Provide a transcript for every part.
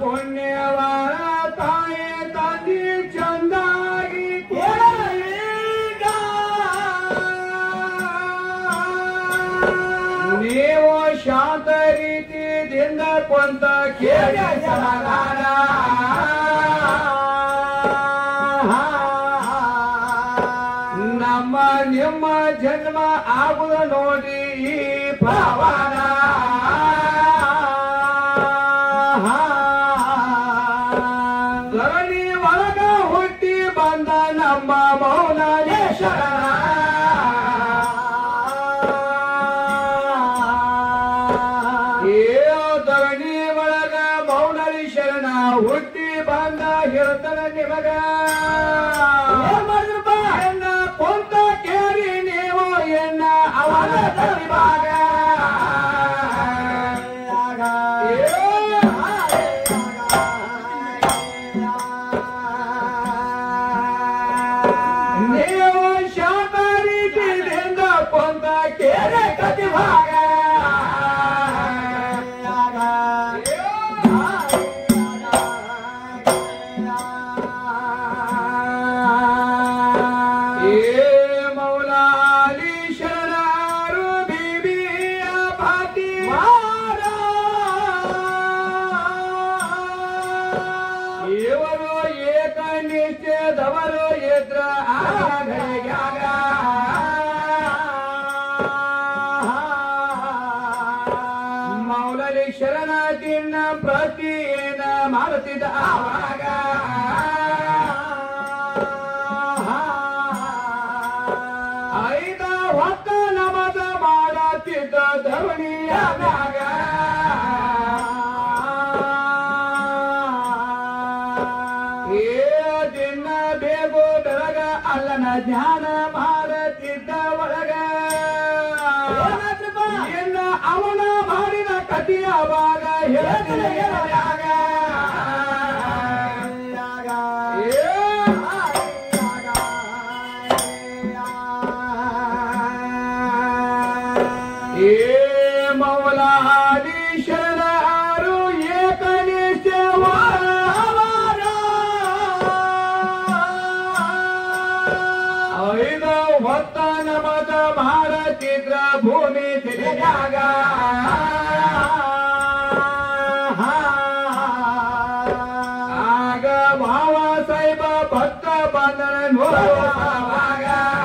ಪುಣ್ಯವಾರ ತಾಯಿ ತಂದಿ ಚಂದಾಗಿ ನೀವು ಶಾಂತ ರೀತಿಯಿಂದ ಕೊಂತ ಕೇಳಿ ಸಮಾಧಾನ ನಮ್ಮ ನಿಮ್ಮ ಜನ್ಮ ಆಗುದ ನೋಡಿ ಈ ಭಾವನ ಧರಣಿ ಒಳಗ ಹುಟ್ಟಿ ಬಂದ ನಮ್ಮ ಮೌನ ಏ ಧರಣಿ ಒಳಗ ಮೌನರಿ ಶರಣ ಹುಟ್ಟಿ ಬಂದ ಹೇಳ್ತಾನ ನಿಮಗ ಎನ್ನ ಕೊಂತ ಕೇಳಿ ನೀವು ಎನ್ನ ಅವನ ತಲಿಬಾಗ ನೀವು ಶಾಂತರಿಕೆಯಿಂದ ಕೊಂತ ಕೇಳಿ ಕತಿಭಾಗ ಏ ಮೌಲಾಲಿ ಶರಣರು ಬಿಬಿಯ ಭಾತಿ ಇವರು ಏಕನಿಷ್ಠದವರು ಎದ್ರ ಆಗಯಾಗ ಮೌಲಲಿ ಶರಣದಿನ ಪ್ರತಿಯೇನ ಮಾಡುತ್ತಿದ್ದ ಆವಾಗ ಐದ ಹೊತ್ತ ನಮದ ಮಾಡುತ್ತಿದ್ದ ಧವಣಿಯ ಮ್ಯಾಗ ಏ ದಿನ ಬೇಗೋ ಬೆಳಗ ಅಲ್ಲನ ಧ್ಯಾನ ಮಾಡುತ್ತಿದ್ದ ಒಳಗ ಇನ್ನ ಅವನ ಮಾಡಿದ ಕತಿಯ ಭಾಗ ಹೇಳ್ತೀನಿ ಎಲಯಾಗ. ಏ ಮೌಲಾಲಿ ಶರಣರು ಐದ ಹೊತ್ತ ನಮದ ಭಾರತಿದ್ರ ಭೂಮಿ ತಿಳಿಯಾಗ ಆಗ ಭಾವ ಸಾಹೇಬ ಭಕ್ತ ಬಂದನ ನೋಡುವಾಗ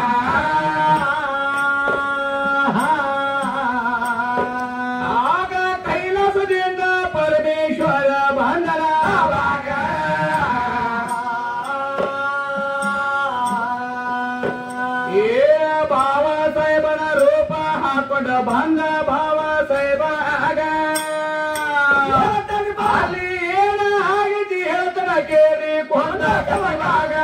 ಆಗ ಕೈಲಾಸದಿಂದ ಪರಮೇಶ್ವರ ಬಂದನ ಆವಾಗ ಏ ಭಾವ ಸಾಹೇಬನ ರೂಪ ಹಾಕೊಂಡ ಬಂದ ಭಾವ ಸಾಹೇಬ ಆಗ ಅಲ್ಲಿ ಏನ ಆಗಿತಿ ಹೇಳ್ತಾನ ಕೇಳಿ ಕೊಂದ ಕವನಾಗ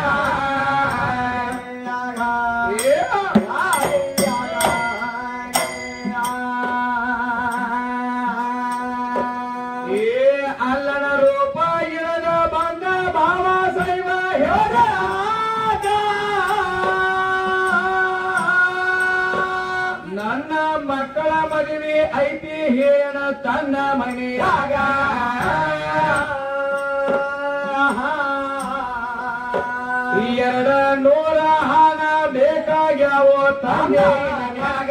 ಏ ಅಲ್ಲನ ರೂಪ ಇರದ ಬಂದ ಭಾವ ಸಾಹೇಬ ಹೇಳ್ದ ನನ್ನ ಮಕ್ಕಳ ಮದುವೆ ಐತಿ ಹೇಳ ತನ್ನ ಮನೆಯಾಗ ಎರಡ ನೂರ ಹಣ ಬೇಕಾಗ್ಯಾವೋ ತಂದೆ ಮನ್ಯಾಗ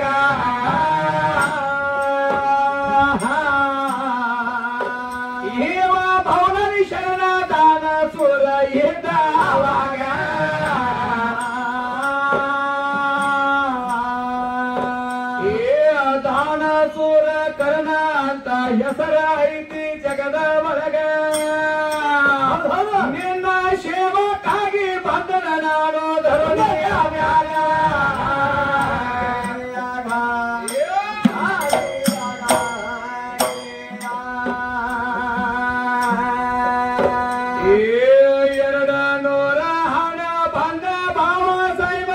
ಇವ ಭವನರಿ ಶರಣ ದಾನ ಸುರ ಇದ್ದ ಅವಾಗ ಏ ದಾನ ಸುರ ಕರ್ಣ ಅಂತ ಹೆಸರ ಐತಿ ಜಗದ ಒಳಗ ನಿನ್ನ ಸೇವಕ್ಕಾಗಿ ಬಂದನ ನಾಡು ಧರುಣಿಯ ಮ್ಯಾಲ ಏ ಎರಡ ನೂರ ಹಣ ಬಂದ ಭಾವ ಸಾಹೇಬ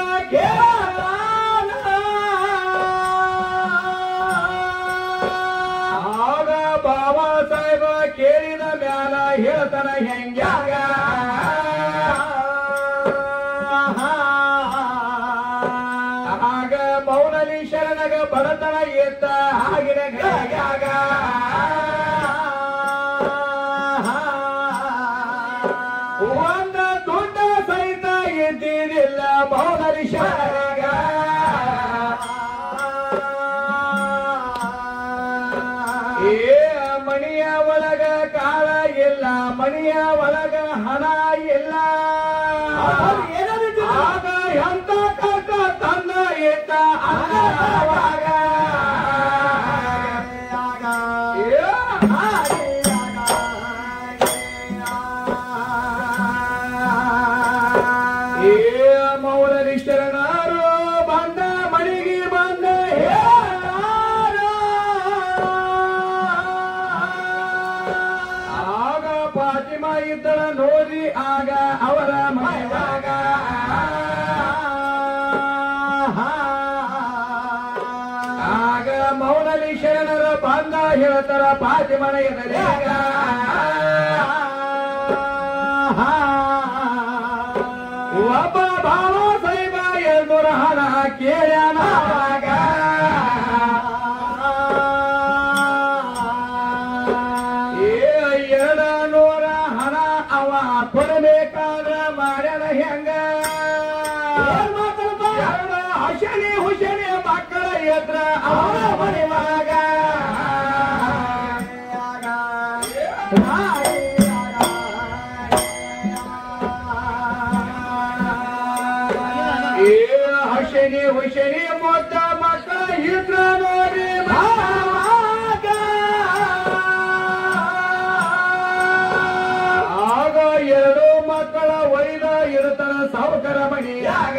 ಆಗ ಬಾಬಾ ಸಾಹೇಬ ಕೇಳಿದ ಮ್ಯಾಲ ಹೇಳ್ತಾನ ಹೆಂಗ್ಯಾಗ ಆಗ ಮೌನಲಿ ಶರಣಗ ಬಡತನ ಎತ್ತ ಆಗಿನ ಗಾಗ ಒಂದ ದುಡ್ಡ ಸಹಿತ ಇದ್ದಿದ್ದಿಲ್ಲ ಮೌನರಿ ಶರಣಗ ಏ ಮಣಿಯ ಒಳಗ ಕಾಳ ಇಲ್ಲ ಮಣಿಯ ಒಳಗ ಹಣ ಇಲ್ಲ ಆಗ ಎಂತ ಕಷ್ಟ ತಂದ ಇಟ್ಟ ಅನ್ನವಾಗ ಏ ಮೌನರಿ ಶರಣರು ಬಂದ ಮಣಿಗೆ ಬಂದ ಆಗ ಫಾತಿಮ ಇದ್ದಳ ನೋಡಿ ಆಗ ಅವರ ಮನೆಯಾಗ ಆಗ ಮೌನಲಿ ಶರಣರ ಬಂದ ಹೇಳ್ತಾರ ಫಾತಿಮನ ಎದರಿಗ ಒಬ್ಬ ಭಾವ ಸೈಬ ಎಲ್ನೂರ ಹಣ ಕೇಳ್ಯಾನಾಗ ಏ ಎರಡ ನೂರ ಹಣ ಅವ ಕೊಡಬೇಕಾದ್ರ ಮಾಡ್ಯಾನ ಹೆಂಗ ಎರಡ ಹಸನೆ ಹುಸನೆ ಮಕ್ಕಳ ಎದ್ರ ಅವರ ಮನೆಯಾಗ ಏ ಹಸನೆ ಹುಸನೆ ಮೊತ್ತ ಮಕ್ಕಳ ಇದ್ರ ನೋಡಿ ಭಾವಾಗ. ಆಗ ಎರಡು ಮಕ್ಕಳ ಒಯ್ದ ಇರುತ್ತನ ಸಾವುಕರ ಮಣಿಯಾಗ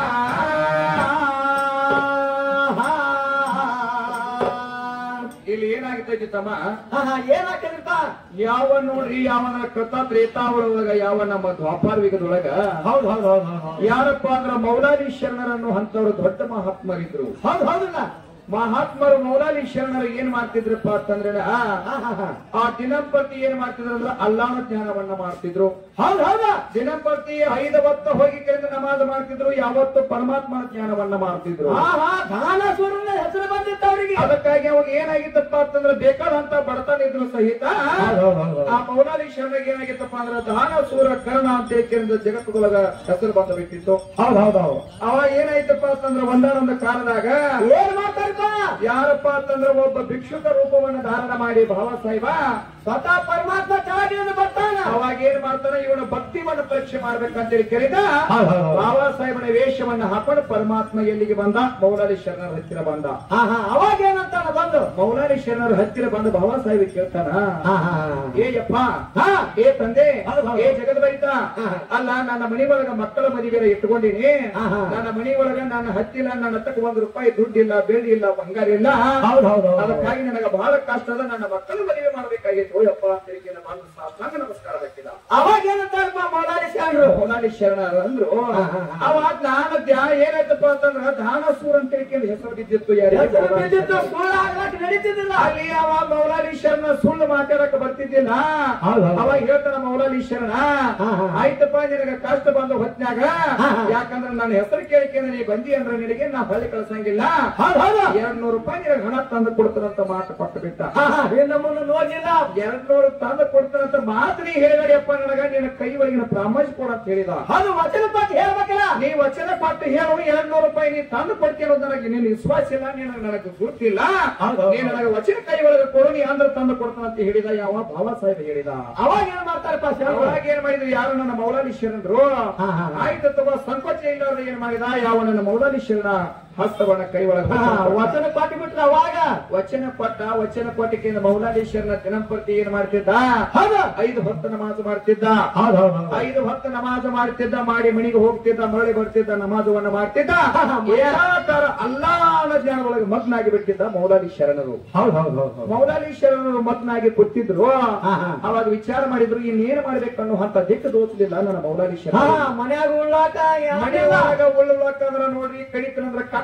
ಇಲ್ಲಿ ಏನಾಗಿರ್ತೈತಿ ತಮ್ಮ ಏನಾಗ್ತದಪ್ಪ ಯಾವ ನೋಡ್ರಿ ಯಾವನ ಕೃತ ತ್ರೇತಾವಳೊಳಗ ಯಾವ ನಮ್ಮ ದ್ವಾಪಾರ ಯುಗದೊಳಗ ಹೌದು ಹೌದು ಹೌದು ಹೌದು ಯಾರಪ್ಪ ಅಂದ್ರ ಮೌಲಾಲಿ ಶರಣರನ್ನು ಅಂತವ್ರು ದೊಡ್ಡ ಮಹಾತ್ಮರಿದ್ರು ಹೌದು ಹೌದಲ್ಲ ಮಹಾತ್ಮರು ಮೌಲಾಲಿ ಶರಣರು ಏನ್ ಮಾಡ್ತಿದ್ರಪ್ಪ ಅಂತಂದ್ರೆ ಹಾ ಹಾ ಹಾ ಆ ದಿನಂಪ್ರತಿ ಏನ್ ಮಾಡ್ತಿದ್ರು ಅಂದ್ರೆ ಅಲ್ಲಾನ ಜ್ಞಾನವನ್ನ ಮಾಡ್ತಿದ್ರು ಹೌದು ಹೌದಾ ದಿನಂಪ್ರತಿ ಐದು ಹೊತ್ತು ಹೋಗಿ ಕೆಳಗೆ ನಮಾಜ್ ಮಾಡ್ತಿದ್ರು ಯಾವತ್ತು ಪರಮಾತ್ಮನ ಜ್ಞಾನವನ್ನ ಮಾಡ್ತಿದ್ರು ಹಾ ಹಾ ದಾನಸೂರನ ಹೆಸರು ಬಂದಿತ್ತು ಅವರಿಗೆ ಅದಕ್ಕಾಗಿ ಅವಾಗ ಏನಾಗಿತ್ತಪ್ಪ ಅಂತಂದ್ರೆ ಬೇಕಾದಂತ ಬಡತನ ಇದ್ರು ಸಹಿತ ಆ ಮೌಲಾಲಿ ಶರಣರಿಗೆ ಏನಾಗಿತ್ತಪ್ಪ ಅಂದ್ರೆ ದಾನ ಸೂರ ಕರ್ಣ ಅಂತ ಕೇಳಿದ ಜಗತ್ತುಗಳಗ ಹೆಸರು ಬಂದು ಬಿಟ್ಟಿತ್ತು ಹೌದು ಹೌದು ಹೌದು ಅವಾಗ ಏನಾಯ್ತಪ್ಪ ಅಂತಂದ್ರೆ ಒಂದಾನೊಂದು ಕಾಲದಾಗ ಏನ್ ಮಾತಾಡ್ತ ಯಾರಪ್ಪ ಅಂತಂದ್ರೆ ಒಬ್ಬ ಭಿಕ್ಷುಕ ರೂಪವನ್ನು ಧಾರಣ ಮಾಡಿ ಭಾವ ಸಾಹಿಬ ಸ್ವತಃ ಪರಮಾತ್ಮ ಚೆನ್ನಾಗಿ ಬರ್ತಾನ ಅವಾಗ ಏನ್ ಮಾಡ್ತಾನೆ ಇವನ ಭಕ್ತಿವನ್ನ ಪರೀಕ್ಷೆ ಮಾಡ್ಬೇಕಂತೇಳಿ ಕರೆದ ಹೌದು, ಹೌದು, ಹೌದು. ಬಾಬಾ ಸಾಹೇಬನ ವೇಷವನ್ನ ಹಾಕೊಂಡು ಪರಮಾತ್ಮ ಎಲ್ಲಿಗೆ ಬಂದ ಮೌಲಾಲಿ ಶರಣರ ಹತ್ತಿರ ಬಂದ ಹಾ ಹಾ ಅವಾಗ ಏನಂತಾನ ಬಂದು ಮೌಲಾಲಿ ಶರಣರ ಹತ್ತಿರ ಬಂದು ಬಾಬಾ ಸಾಹೇಬ್ ಕೇಳ್ತಾನ ಹಾ ಹಾ ಏಯಪ್ಪ ಹಾ ಏ ತಂದೆ ಹೌದು, ಹೌದು. ಏ ಜಗದ್ಭರಿತ ಹಾ. ಅಲ್ಲ ನನ್ನ ಮನಿ ಒಳಗ ಮಕ್ಕಳ ಮದುವೆ ಇಟ್ಕೊಂಡಿನಿ ಹಾ, ಹಾ. ನನ್ನ ಮನಿ ಒಳಗ ನನ್ನ ಹತ್ತಿಲ್ಲ ನನ್ನ ಹತ್ತಕ್ಕೆ ಒಂದು ರೂಪಾಯಿ ದುಡ್ಡಿಲ್ಲ ಬೆಳ್ಳಿ ಇಲ್ಲ ಬಂಗಾರ ಇಲ್ಲ ಹೌದು ಹೌದು ಹೌದು ಅದಕ್ಕಾಗಿ ನನಗೆ ಬಹಳ ಕಷ್ಟ ಅದ ನನ್ನ ಮಕ್ಕಳ ಮದುವೆ ಮಾಡಬೇಕಾಗಿತ್ತು ಓಯಪ್ಪ ಅಂತ ಹೇಳಿ ನನ್ನ ಮಾತು ಸಾಷ್ಟಾಂಗ ನಮಸ್ಕಾರ ಹಾಕಿದ ಅವಾಗ ಏನಂತಾರಪ್ಪ ಮೌಲಾಲಿ ಶಾಂಡ್ರು ಮೌಲಾಲಿ ಶರಣರು ಅಂದ್ರು ಹಾ, ಹಾ, ಹಾ. ಅವಾಗ ದಾನ ದ್ಯಾ ಏನಾಯ್ತಪ್ಪ ಅಂತಂದ್ರ ದಾನಸೂರ್ ಅಂತ ಹೇಳಿ ಹೆಸರು ಬಿದ್ದಿತ್ತು ಯಾರಿಗೆ ಹೆಸರು ಬಿದ್ದಿತ್ತು ಸುಳ್ಳು ಆಗ್ಲಕ್ ನಡೀತಿದ್ದಿಲ್ಲ ಅಲ್ಲಿ ಅವ ಮೌಲಾಲಿ ಶರಣ ಸುಳ್ಳು ಮಾತಾಡಕ್ ಬರ್ತಿದ್ದಿಲ್ಲ ಹೌದು, ಹೌದು. ಅವಾಗ ಹೇಳ್ತಾನ ಮೌಲಾಲಿ ಶರಣ ಹಾ, ಹಾ. ಆಯ್ತಪ್ಪ ನಿನಗ ಕಷ್ಟ ಬಂದ ಹೊತ್ನ್ಯಾಗ ಹಾ, ಹಾ. ಯಾಕಂದ್ರ ನನ್ನ ಹೆಸರು ಕೇಳಿಕೆ ನೀ ಬಂದಿ ಅಂದ್ರೆ ನಿನಗೆ ನಾ ಹೊಳ್ಳಿ ಕಳ್ಸಂಗಿಲ್ಲ ಹೌದು ಹೌದು ಎರಡ್ ನೂರು ರೂಪಾಯಿ ನಿನಗೆ ಹಣ ತಂದು ಕೊಡ್ತಾನಂತ ಮಾತು ಕೊಟ್ಟು ಬಿಟ್ಟ ಹಾ ಹಾ ನೀನ್ ನಮ್ಮನ್ನು ನೋಡಿಲ್ಲ ಎರಡ್ ನೂರು ತಂದು ಕೊಡ್ತಾನಂತ ಮಾತು ನೀ ಹೇಳಿದಡಿಯಪ್ಪ ನನಗ ನಿನ್ನ ಕೈ ಒಳಗಿನ ಪ್ರಾಮಾಣಿಕ ಕೊಡ ಅಂತ ಹೇಳಿದ ಅದು ವಚನ ಪಾಠ ಹೇಳ್ಬೇಕಲ್ಲ ನೀ ವಚನ ಕೊಟ್ಟು ಹೇಳು ಎರಡ್ ನೂರು ರೂಪಾಯಿ ನೀ ತಂದು ಕೊಡ್ತೀಯ ಅನ್ನೋದು ನನಗೆ ನಿನ್ನ ವಿಶ್ವಾಸ ಇಲ್ಲ ನೀನು ನನಗೆ ಗೊತ್ತಿಲ್ಲ ಹೌದು, ಹೌದು. ನೀ ನನಗೆ ವಚನ ಕೈ ಒಳಗೆ ಕೊಡು ನೀ ಅಂದ್ರೆ ತಂದು ಕೊಡ್ತಾನಂತ ಹೇಳಿದ ಯಾವ ಬಾಬಾ ಸಾಹೇಬ್ ಹೇಳಿದ ಅವಾಗ ಏನ್ ಮಾಡ್ತಾರಪ್ಪ ಶಾಂಡ್ರು ಅವಾಗ ಏನ್ ಮಾಡಿದ್ರು ಯಾರು ನನ್ನ ಮೌಲಾಲಿ ಶರಣರು ಹಾ, ಹಾ, ಹಾ. ಆಯ್ತು ತಗೋ ಸಂಕೋಚ ಇಲ್ಲವ್ರು ಏನ್ ಮಾಡಿದ ಯಾವ ನನ್ನ ಮೌಲಾಲಿ ಶರಣ ಹಸ್ತವನ್ನ ಕೈ ಒಳಗೆ ಹಾ, ವಚನ ಪಾಠ ಬಿಟ್ರ ಅವಾಗ ವಚನ ಕೊಟ್ಟ ವಚನ ಕೊಟ್ಟಿಗೆ ಮೌಲಾಲಿ ಶರಣ ದಿನಂಪ್ರತಿ ಏನ್ ಮಾಡ್ತಿದ್ದ ಹೌದು ಐದು ಹೊತ್ತು ನಮಾಜ್ ಮಾಡ್ತಿದ್ದ ಹೌದು ಹೌದು ಹೌದು ಐದು ಹೊತ್ತು ನಮಾಜ್ ಮಾಡ್ತಿದ್ದ ಮಾಡಿ ಮಣಿಗೆ ಹೋಗ್ತಿದ್ದ ಮರಳಿ ಬರ್ತಿದ್ದ ನಮಾಜವನ್ನ ಮಾಡ್ತಿದ್ದ ಹಾ, ಹಾ. ಏನಾತರ ಅಲ್ಲಾನ ಜ್ಞಾನ ಒಳಗೆ ಮಗ್ನಾಗಿ ಬಿಟ್ಟಿದ್ದ ಮೌಲಾಲಿ ಶರಣರು ಹೌದು ಹೌದು ಹೌದು ಹೌದು ಮೌಲಾಲಿ ಶರಣರು ಮಗ್ನಾಗಿ ಕೂತಿದ್ರು ಹಾ, ಹಾ. ಅವಾಗ ವಿಚಾರ ಮಾಡಿದ್ರು ಇನ್ನೇನು ಮಾಡ್ಬೇಕು ಅನ್ನೋ ಅಂತ ದಿಕ್ಕು ದೋಚಲಿಲ್ಲ ನನ್ನ ಮೌಲಾಲಿ ಹಾ ಶರಣ ಮನ್ಯಾಗ ಉಳ್ಳಾಕ ಮನೆ ಒಳಗ ಉಳ್ಳುವಕ್ಕಂದ್ರ ನೋಡ್ರಿ ಕಡಿತನಂದ್ರ ಕಟ್ಟ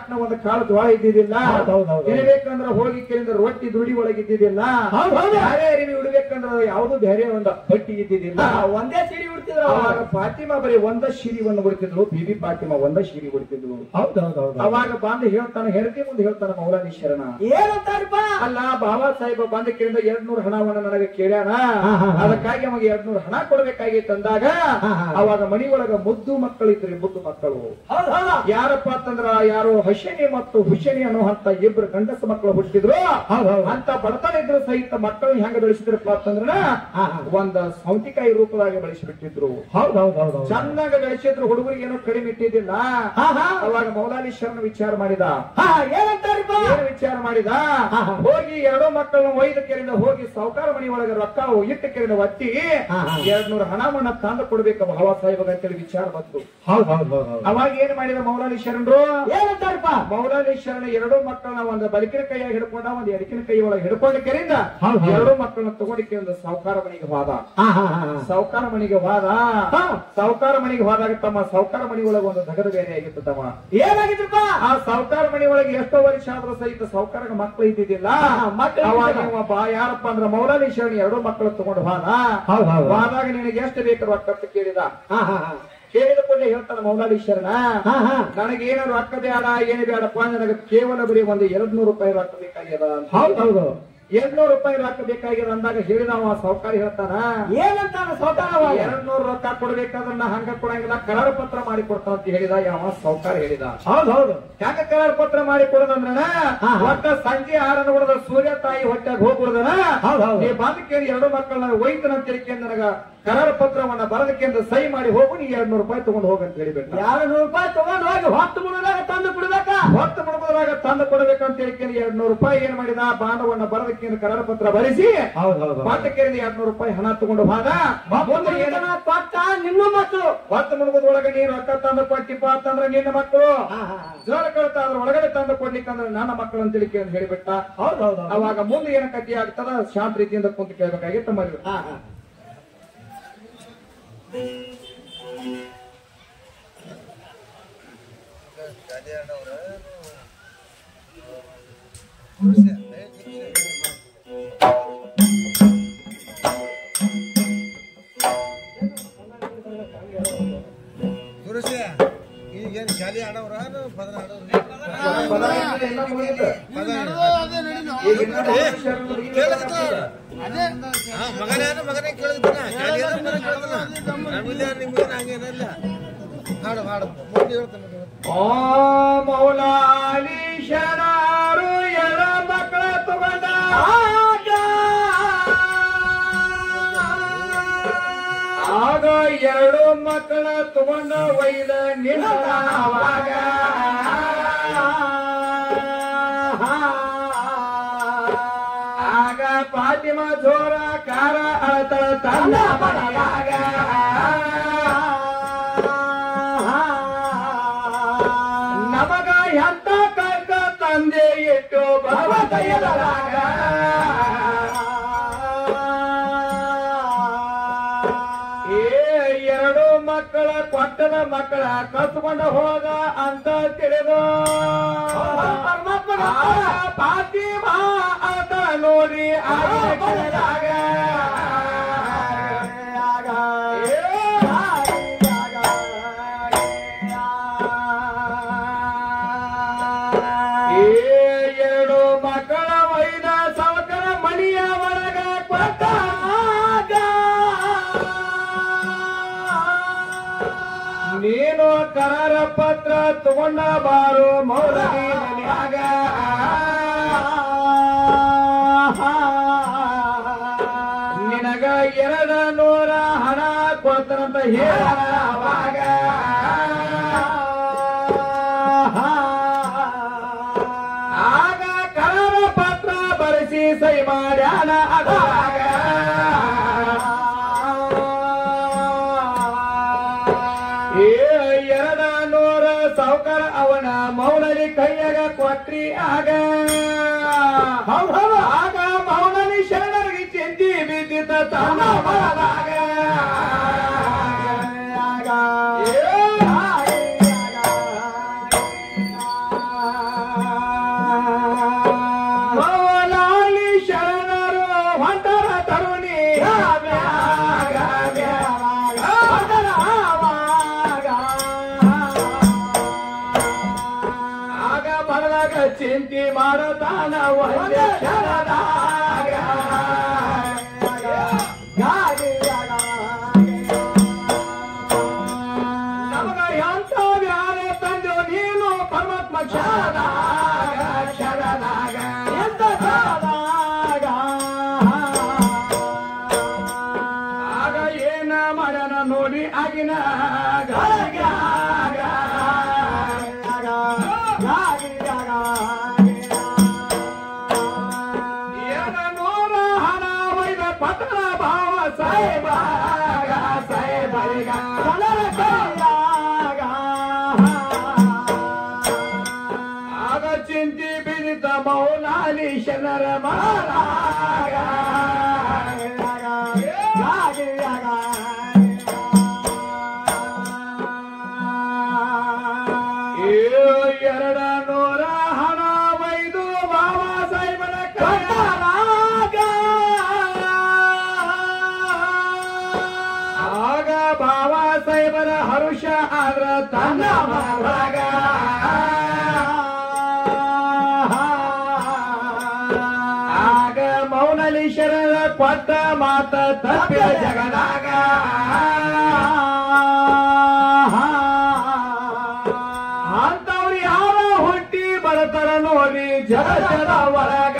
ಹಾಕ್ನ ಒಂದು ಕಾಳು ಜ್ವಾಳ ಇದ್ದಿದ್ದಿಲ್ಲ ಹೌದ್ ಹೌದ್ ಹೌದ್. ತಿನ್ಬೇಕಂದ್ರ ಹೋಗಿ ಕೇಳಿದ್ರೆ ರೊಟ್ಟಿ ದುಡಿ ಒಳಗೆ ಇದ್ದಿದ್ದಿಲ್ಲ ಹೌದ್ ಹೌದ್. ಬೇರೆ ಅರಿವಿ ಉಡ್ಬೇಕಂದ್ರ ಯಾವ್ದು ಬೇರೆ ಒಂದು ಬಟ್ಟಿ ಇದ್ದಿದ್ದಿಲ್ಲ ಹಾ, ಒಂದೇ ಸಿಡಿ ಉಡ್ತಿದ್ರು ಅವಾಗ ಫಾತಿಮಾ ಬರೀ ಒಂದ ಶಿರಿವನ್ನು ಬಿಡ್ತಿದ್ರು ಬಿಬಿ ಫಾತಿಮಾ ಒಂದ ಶಿರಿ ಬಿಡ್ತಿದ್ರು ಹೌದು ಹೌದು ಹೌದು ಅವಾಗ ಬಂದು ಹೇಳ್ತಾನೆ ಹೆಂಡತಿ ಮುಂದೆ ಹೇಳ್ತಾನೆ ಮೌಲಾನಿ ಶರಣ ಏನಂತಾರಪ್ಪ ಅಲ್ಲ ಬಾಬಾ ಸಾಹೇಬ ಬಂದ ಕೇಳಿದ ಎರಡ್ ನೂರು ಹಣವನ್ನ ನನಗೆ ಕೇಳ್ಯಾನ ಹಾ, ಹಾ, ಹಾ. ಅದಕ್ಕಾಗಿ ಅವಾಗ ಎರಡ್ ನೂರು ಹಣ ಕೊಡ್ಬೇಕಾಗಿತ್ತು ಅಂದಾಗ ಹಾ, ಹಾ. ಅವಾಗ ಮನಿ ಒಳಗ ಮುದ್ದು ಮಕ್ಕಳು ಇದ್ರಿ ಮುದ್ದು ಮಕ್ಕಳು ಹೌದು ಹೌದು ಯಾರಪ್ಪ ಅಂತಂದ್ರ ಯಾರು ಹಶಿನಿ ಮತ್ತು ಹುಶಿನಿ ಅನ್ನುವಂತ ಇಬ್ರು ಗಂಡಸ ಮಕ್ಕಳು ಹುಟ್ಟಿದ್ರು ಹೌದು ಹೌದು ಅಂತ ಬಡತನ ಇದ್ರು ಸಹಿತ ಮಕ್ಕಳು ಹೆಂಗ ಬೆಳೆಸಿದ್ರಪ್ಪ ಅಂತಂದ್ರ ಹಾ, ಹಾ. ಒಂದ ಸೌತಿಕಾಯಿ ರೂಪದಾಗ ಬೆಳೆಸಿಬಿಟ್ಟಿದ್ರು ಹೌದು ಹೌದು ಹೌದು ಹೌದು ಚಂದಾಗ ಬೆಳೆಸಿದ್ರು ಹುಡುಗರಿಗೆ ಏನೋ ಕಡಿಮೆ ಇಟ್ಟಿದ್ದಿಲ್ಲ ಹಾ, ಹಾ. ಅವಾಗ ಮೌಲಾಲಿ ಶರಣ ವಿಚಾರ ಮಾಡಿದ ಹಾ ಏನಂತಾರಪ್ಪ ಏನು ವಿಚಾರ ಮಾಡಿದ ಹಾ, ಹಾ. ಹೋಗಿ ಎರಡೋ ಮಕ್ಕಳನ್ನ ಒಯ್ದ ಕೆರೆಯಿಂದ ಹೋಗಿ ಸಾವುಕಾರ ಮನಿ ಒಳಗೆ ರೊಕ್ಕ ಇಟ್ಟ ಕೆರೆಯಿಂದ ಒತ್ತಿ ಹಾ, ಹಾ. ಎರಡ್ ನೂರು ಹಣವನ್ನ ತಂದು ಕೊಡ್ಬೇಕು ಭಾವ ಸಾಹೇಬಗ ಅಂತೇಳಿ ವಿಚಾರ ಬಂತು ಹೌದು ಹೌದು ಹೌದು ಹೌದು ಅವಾಗ ಏನ್ ಮಾಡಿದ ಮೌಲಾಲಿ ಶರಣರು ಏನಂತಾರಪ್ಪ ಮೌಲಾಲಿ ಶರಣ ಎರಡೂ ಮಕ್ಕಳನ್ನ ಒಂದು ಬಲಿಕಿನ ಕೈಯಾಗ ಹಿಡ್ಕೊಂಡ ಒಂದು ಎಡಕಿನ ಕೈ ಒಳಗೆ ಹಿಡ್ಕೊಂಡ ಕೆರೆಯಿಂದ ಹೌದ್ ಹೌದ್. ಎರಡೂ ಮಕ್ಕಳನ್ನ ತಗೊಂಡಿಕ್ಕೆ ಒಂದು ಸಾವುಕಾರ ಮನೆಗೆ ಹೋದ ಹಾ ಹಾ ಹಾ ಹಾ. ಸಾವುಕಾರ ಮನೆಗೆ ಹೋದ ಹಾ. ಸಾವುಕಾರ ಮನೆಗೆ ಹೋದಾಗ ತಮ್ಮ ಸಾವುಕಾರ ಮನೆ ಒಳಗೆ ಒಂದು ದಗದ ಬೇರೆ ಆಗಿತ್ತು ತಮ್ಮ ಏನಾಗಿದ್ರಪ್ಪ ಆ ಸಾವುಕಾರ ಮನೆ ಒಳಗೆ ಎಷ್ಟೋ ವರ್ಷ ಆದ್ರೂ ಸಹಿತ ಸಾವುಕಾರಗ ಮಕ್ಕಳು ಇದ್ದಿದ್ದಿಲ್ಲ ಹಾ, ಮಕ್ಳು ಅವಾಗ ಇದ್ದಿದ್ದಿಲ್ಲ. ಇವ ಬಾ ಯಾರಪ್ಪ ಅಂದ್ರ ಮೌಲಾಲಿ ಶರಣಿ ಎರಡೂ ಮಕ್ಕಳು ತಗೊಂಡು ಹೋದ ಹೌದು ಹೌದು ಹೋದಾಗ ನಿನಗೆ ಎಷ್ಟು ಬೇಕು ರೊಕ್ಕ ಅಂತ ಕೇಳಿದ ಹಾ ಹಾ ಹಾ ಕೇಳಿದ ಕೂಡಲೇ ಹೇಳ್ತಾನ ಮೌಲಾಲಿ ಶರಣ ಹಾ ಹಾ ನನಗೆ ಏನು ರೊಕ್ಕ ಬೇಡ ಏನು ಬೇಡಪ್ಪ ನನಗೆ ಕೇವಲ ಬರೀ ಒಂದು ಎರಡ್ ನೂರು ರೂಪಾಯಿ ರೊಕ್ಕ ಬೇಕಾಗ್ಯದ ಅಂತ. ಹೌದು ಹೌದು ಎರಡ್ ನೂರು ರೂಪಾಯಿ ರೊಕ್ಕ ಬೇಕಾಗ್ಯದ ಅಂದಾಗ ಹೇಳಿದ ಅವ ಸಾವುಕಾರ ಹೇಳ್ತಾನ ಏನಂತಾನ ಸೌತಾನವಾಗ ಎರಡ್ ನೂರು ರೊಕ್ಕ ಕೊಡ್ಬೇಕಾದ್ರೆ ನಾ ಹಂಗ ಕೊಡಂಗಿಲ್ಲ ಕರಾರ ಪತ್ರ ಮಾಡಿ ಕೊಡ್ತಾನ ಅಂತ ಹೇಳಿದ ಯಾವ ಸಾವುಕಾರ ಹೇಳಿದ ಹೌದು ಹೌದು ಯಾಕ ಕರಾರ ಪತ್ರ ಮಾಡಿ ಕೊಡೋದಂದ್ರ ಹಾ, ಹಾ. ಒಟ್ಟ ಸಂಜೆ ಆರನ ಹೊಡೆದ ಸೂರ್ಯ ತಾಯಿ ಹೊಟ್ಟಾಗ ಹೋಗ್ಬಿಡ್ದನ ಹೌದು ಹೌದು ನೀ ಬಂದ ಕೇಳಿ ಎರಡು ಮಕ್ಕಳನ್ನ ಒಯ್ತನ ಅಂತ ತಿಳ್ಕೊಂಡು ನನಗ ಕರಾರ ಪತ್ರವನ್ನ ಬರದಕ್ಕೆ ಅಂತ ಸಹಿ ಮಾಡಿ ಹೋಗು ನೀ ಎರಡ್ ನೂರು ರೂಪಾಯಿ ತಗೊಂಡು ಹೋಗಂತ ಹೇಳಿಬಿಟ್ಟ ಎರಡು ನೂರು ರೂಪಾಯಿ ತಗೊಂಡು ಹೋಗಿ ಹೊತ್ತು ಮುಳುಗಾಗ ತಂದು ಬಿಡ್ಬೇಕಾ ಹೊತ್ತು ಮುಳುಗುದ್ರಾಗ ತಂದು ಕೊಡಬೇಕಂತ ತಿಳ್ಕೊಂಡು ಎರಡ್ ನೂರು ರೂಪಾಯಿ ಏನ್ ಮಾಡಿದ ಬಾಂಡವನ್ನ ಬರದಕ್ಕೆ ಕರಾರ ಪತ್ರ ಬರೆಸಿ ಹೌದು ಹೌದು ಪಾಠಕೇರಿ ಎರಡ್ ನೂರು ರೂಪಾಯಿ ಹಣ ತಗೊಂಡು ಹೋದ ಮುಂದೆ ಏನ ಕೊಟ್ಟ ನಿಮ್ಮ ಮಕ್ಕಳು ಹೊತ್ತು ಮುಳುಗುದ್ರೊಳಗೆ ನೀನು ರೊಕ್ಕ ತಂದು ಕೊಟ್ಟಿಪ್ಪ ಅಂತಂದ್ರೆ ನಿನ್ನ ಮಕ್ಕಳು ಹಾ ಹಾ ಹಾ. ಜೋರ ಕಳ್ತಾ ಅದ್ರ ಒಳಗಡೆ ತಂದು ಕೊಡ್ಲಿಕ್ಕಂದ್ರೆ ನನ್ನ ಮಕ್ಕಳು ಅಂತ ತಿಳ್ಕೊಂಡು ಅಂತ ಹೇಳಿಬಿಟ್ಟ ಹೌದು ಹೌದು ಹೌದು. ಅವಾಗ ಮುಂದೆ ಏನ ಕಟ್ಟಿ ಆಗ್ತದ ಶಾಂತ ರೀತಿಯಿಂದ ಕುಂತು ಕೇಳ್ಬೇಕಾಗಿತ್ತು ಮರಿ ಹಾ ಹಾ ಸುರೇಶ ಈಗೇನು ಶಾಲೆ ಆಡವ್ರ ಪದರ ಆಡವ್ರ ಎಲ್ಲ ಮುಗಿತು. ಈಗ ಇನ್ನ ಮನುಷ್ಯರು ಈಗ ಹಾ ಮಗನೇನ ಮಗನೇ ಕೇಳಿದ್ನ ಶಾಲೆ ಏನೋ ಮಗನೇ ಕೇಳಿದ್ನ ನಮ್ಮಿಲ್ಲ ನಿಮ್ಗೆ ಹಂಗೇನಿಲ್ಲ ಹಾಡು ಹಾಡು ಮುಂದೆ ಹೇಳ್ತಾನೆ ಓ ಮೌಲಾಲಿ ಶರಣರು ಎಳ ಮಕ್ಕಳ ತಗೊಂಡ ಆಗ ಎರಡು ಮಕ್ಕಳ ತಗೊಂಡ ಒಯ್ದ ನಿನ್ನ ಅವಾಗ ಆಗ ಫಾತಿಮ ಜೋರ ಕಾರ ಅಳತಳ ತನ್ನ ಮನೆಯಾಗ ನಮಗ ಎಂತ ಕರ್ಕ ತಂದೆ ಇಟ್ಟು ಭಗವತಯ್ಯದಾಗ ಏ ಎರಡು ಮಕ್ಕಳ ಕೊಟ್ಟದ ಮಕ್ಕಳ ಕಸ್ಕೊಂಡ ಹೋದ ಅಂತ ತಿಳಿದು ಪಾತಿಮಾ ಅಂತ ನೋಡಿ ಆಗ ಏ ಎರಡು ಮಕ್ಕಳ ವೈದ ಸವಕರ ಮಣಿಯ ಒಳಗ ಕೊಟ್ಟಾಗ ನೀನು ಕರಾರ ಪತ್ರ ತಗೊಂಡ ಬಾರು ಮೌಲವಿ ಮನ್ಯಾಗ ನಿನಗ ಎರಡ ನೂರ ಹಣ ಕೊಡ್ತಾನಂತ ಹೇಳ ಅವಾಗ ಆಗ ಕರಾರ ಪತ್ರ ಬರೆಸಿ ಸೈ ಮಾಡ್ಯಾನ ಅದಾಗ ಏ ಎರಡ ನೂರ ಸಾವುಕಾರ ಅವನ ಮೌನಲಿ ಕೈಯಾಗ ಕೊಟ್ರಿ ಆಗ ಆಗ ಮೌನಲಿ ಶರಣರಿಗೆ ಚಿಂತಿ ಬಿದ್ದಿದ್ದ ತನ್ನ ಮನದಾಗ. ಏ ಒಂದೇ ಕ್ಷಣದಾಗ ನಮಗ ಎಂತ ಯಾರೇ ತಂದೆವು ನೀನು ಪರಮಾತ್ಮ ಕ್ಷಣದಾಗ ಕ್ಷಣದಾಗ ಎಂತ ಕ್ಷಣದಾಗ ಆಗ ಏನ ಮಾಡನ ನೋಡಿ ಆಗಿನ ಏನ ನೂರ ಹಣ ವೈದ ಪತ್ರ ಭಾವ ಸಾಹೇಬ ಸಾಹೇಬರಿಗ ಆಗ ಚಿಂತಿ ಬಿಡಿತ ಮೌನಾಲಿ ಶನರ ಮಾರಾಗ ಎರಡ ನೂರ ಹಣ ವೈದು ಬಾಬಾ ಸಾಹೇಬರ ಕೈಯಾಗ ಆಗ ಬಾಬಾ ಸಾಹೇಬರ ಹರುಷ ಆದ್ರ ತನ್ನ ಮಗ ಆಗ ಮೌನಲೀಶ್ವರರ ಕೊಟ್ಟ ಮಾತ ತಪ್ಪಿದ ಜಗದಾಗ ಅಂತವ್ರು ಯಾವ ಹುಟ್ಟಿ ಬರ್ತಾರ ನೋಡಿ ಜಗದ ಒಳಗ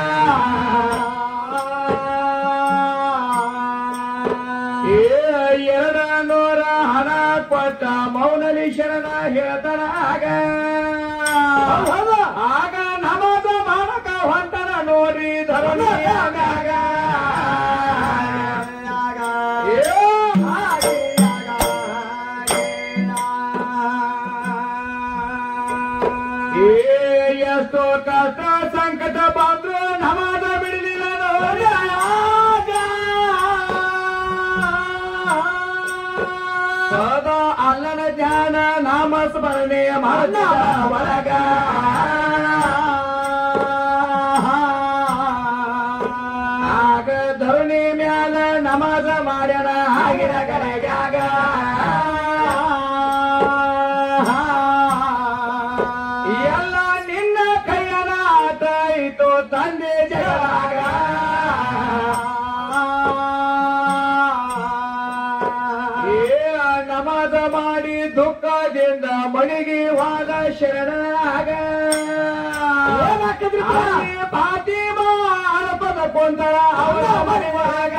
ಏ ಎರಡ ನೂರ ಹಣ ಕೊಟ್ಟ ಮೌನಲೀಶ್ವರನ ಹೇಳ್ತಾರ ಆಗ ಆಗ ನಮದ ಮಾಡಕ ಹೊಂಟನ ನೋಡಿ ಧರಣಿಯಾಗ ಏ ಎಷ್ಟೋ ಕಷ್ಟ ಸಂಕಟ ಬಂದ್ರು ನಮಾದ ಬಿಡಲಿಲ್ಲ ನೋಡಿ ಆಗ. ಸದಾ ಅಲ್ಲನ ಧ್ಯಾನ ನಾಮ ಸ್ಮರಣೆ ಮಾಡ ಒಳಗ ಆಗ ಧರಣಿ ಮ್ಯಾಲ ನಮಾಜ ಮಾಡ್ಯಾನ ಆಗಿನ ಕಡೆಗಾಗ ಎಲ್ಲ ನಿನ್ನ ಕೈಯನ ಆಟ ಇತ್ತು ತಂದೆ ಜಗ ಏ ನಮಾಜ ಮಾಡಿ ದುಃಖದಿಂದ ಮಣಿಗಿ ವಾದ ಶರಣಾಗ ಪಾತಿ ಅಳಪದ ಕೊಂದಳ ಅವರ ಮನೆಯಾಗ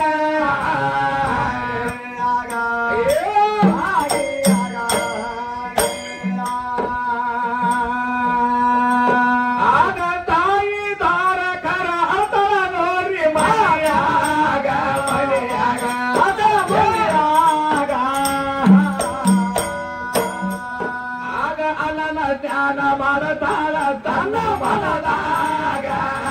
ಆಗ ತಾಯಿ ದಾರ ಕರ ಅತಳ ನೋಡ್ರಿ ಮನೆಯಾಗ ಮನೆಯಾಗ ಅತಳ ಮನೆಯಾಗ ಆಗ ಅಲ್ಲನ ಧ್ಯಾನ ಮಾಡತಾಳ ತನ್ನ ಮನದಾಗ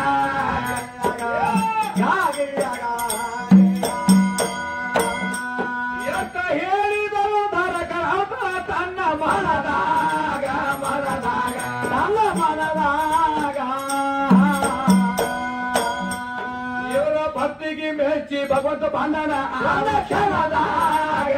ಎತ್ತ ಹೇಳಿದರು ಧರಕರ ಅತಳ ತನ್ನ ಮನದಾಗ ಮನದಾಗ ತನ್ನ ಮನದಾಗ ಇವರ ಭಕ್ತಿಗೆ ಮೆಚ್ಚಿ ಭಗವಂತ ಬಂಧನ ಆದ ಕ್ಷಣದಾಗ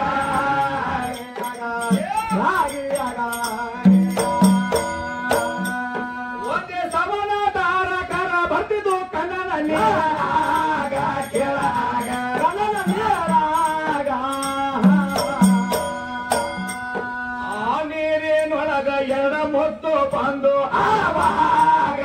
ಒಂದೇ ಸಮಾನಾಧಾರ ಕರ ಬರ್ತಿದ್ದು ಕನ್ನಡ ನೀರಾಗ ಕೆಳಗ ಕನ್ನಡ ನೀರಾಗ ಆ ನೀರಿನೊಳಗ ಎಡ ಮೊತ್ತು ಬಂದು ಆವಾಗ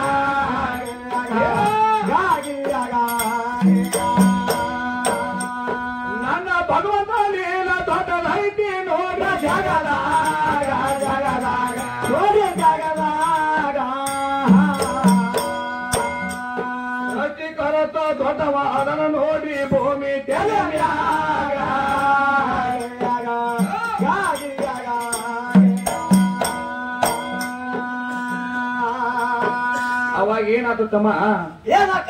ನನ್ನ ಭಗವಂತ ಲೀಲ ದೊಡ್ಡದೈತಿ ನೋಡ ಜಗದಾಗ ಜಗದಾಗ ನೋಡಿ ಜಗದಾಗ ಸೃಷ್ಟಿ ಕರತ ದೊಡ್ಡವ ಅದನ್ನು ನೋಡಿ ಭೂಮಿ ತೆಲೆಮ್ಯಾಗ ಅವಾಗ ಏನಾಯ್ತು ತಮ್ಮ ಏನಾಗ್ತದ್ರಪ್ಪ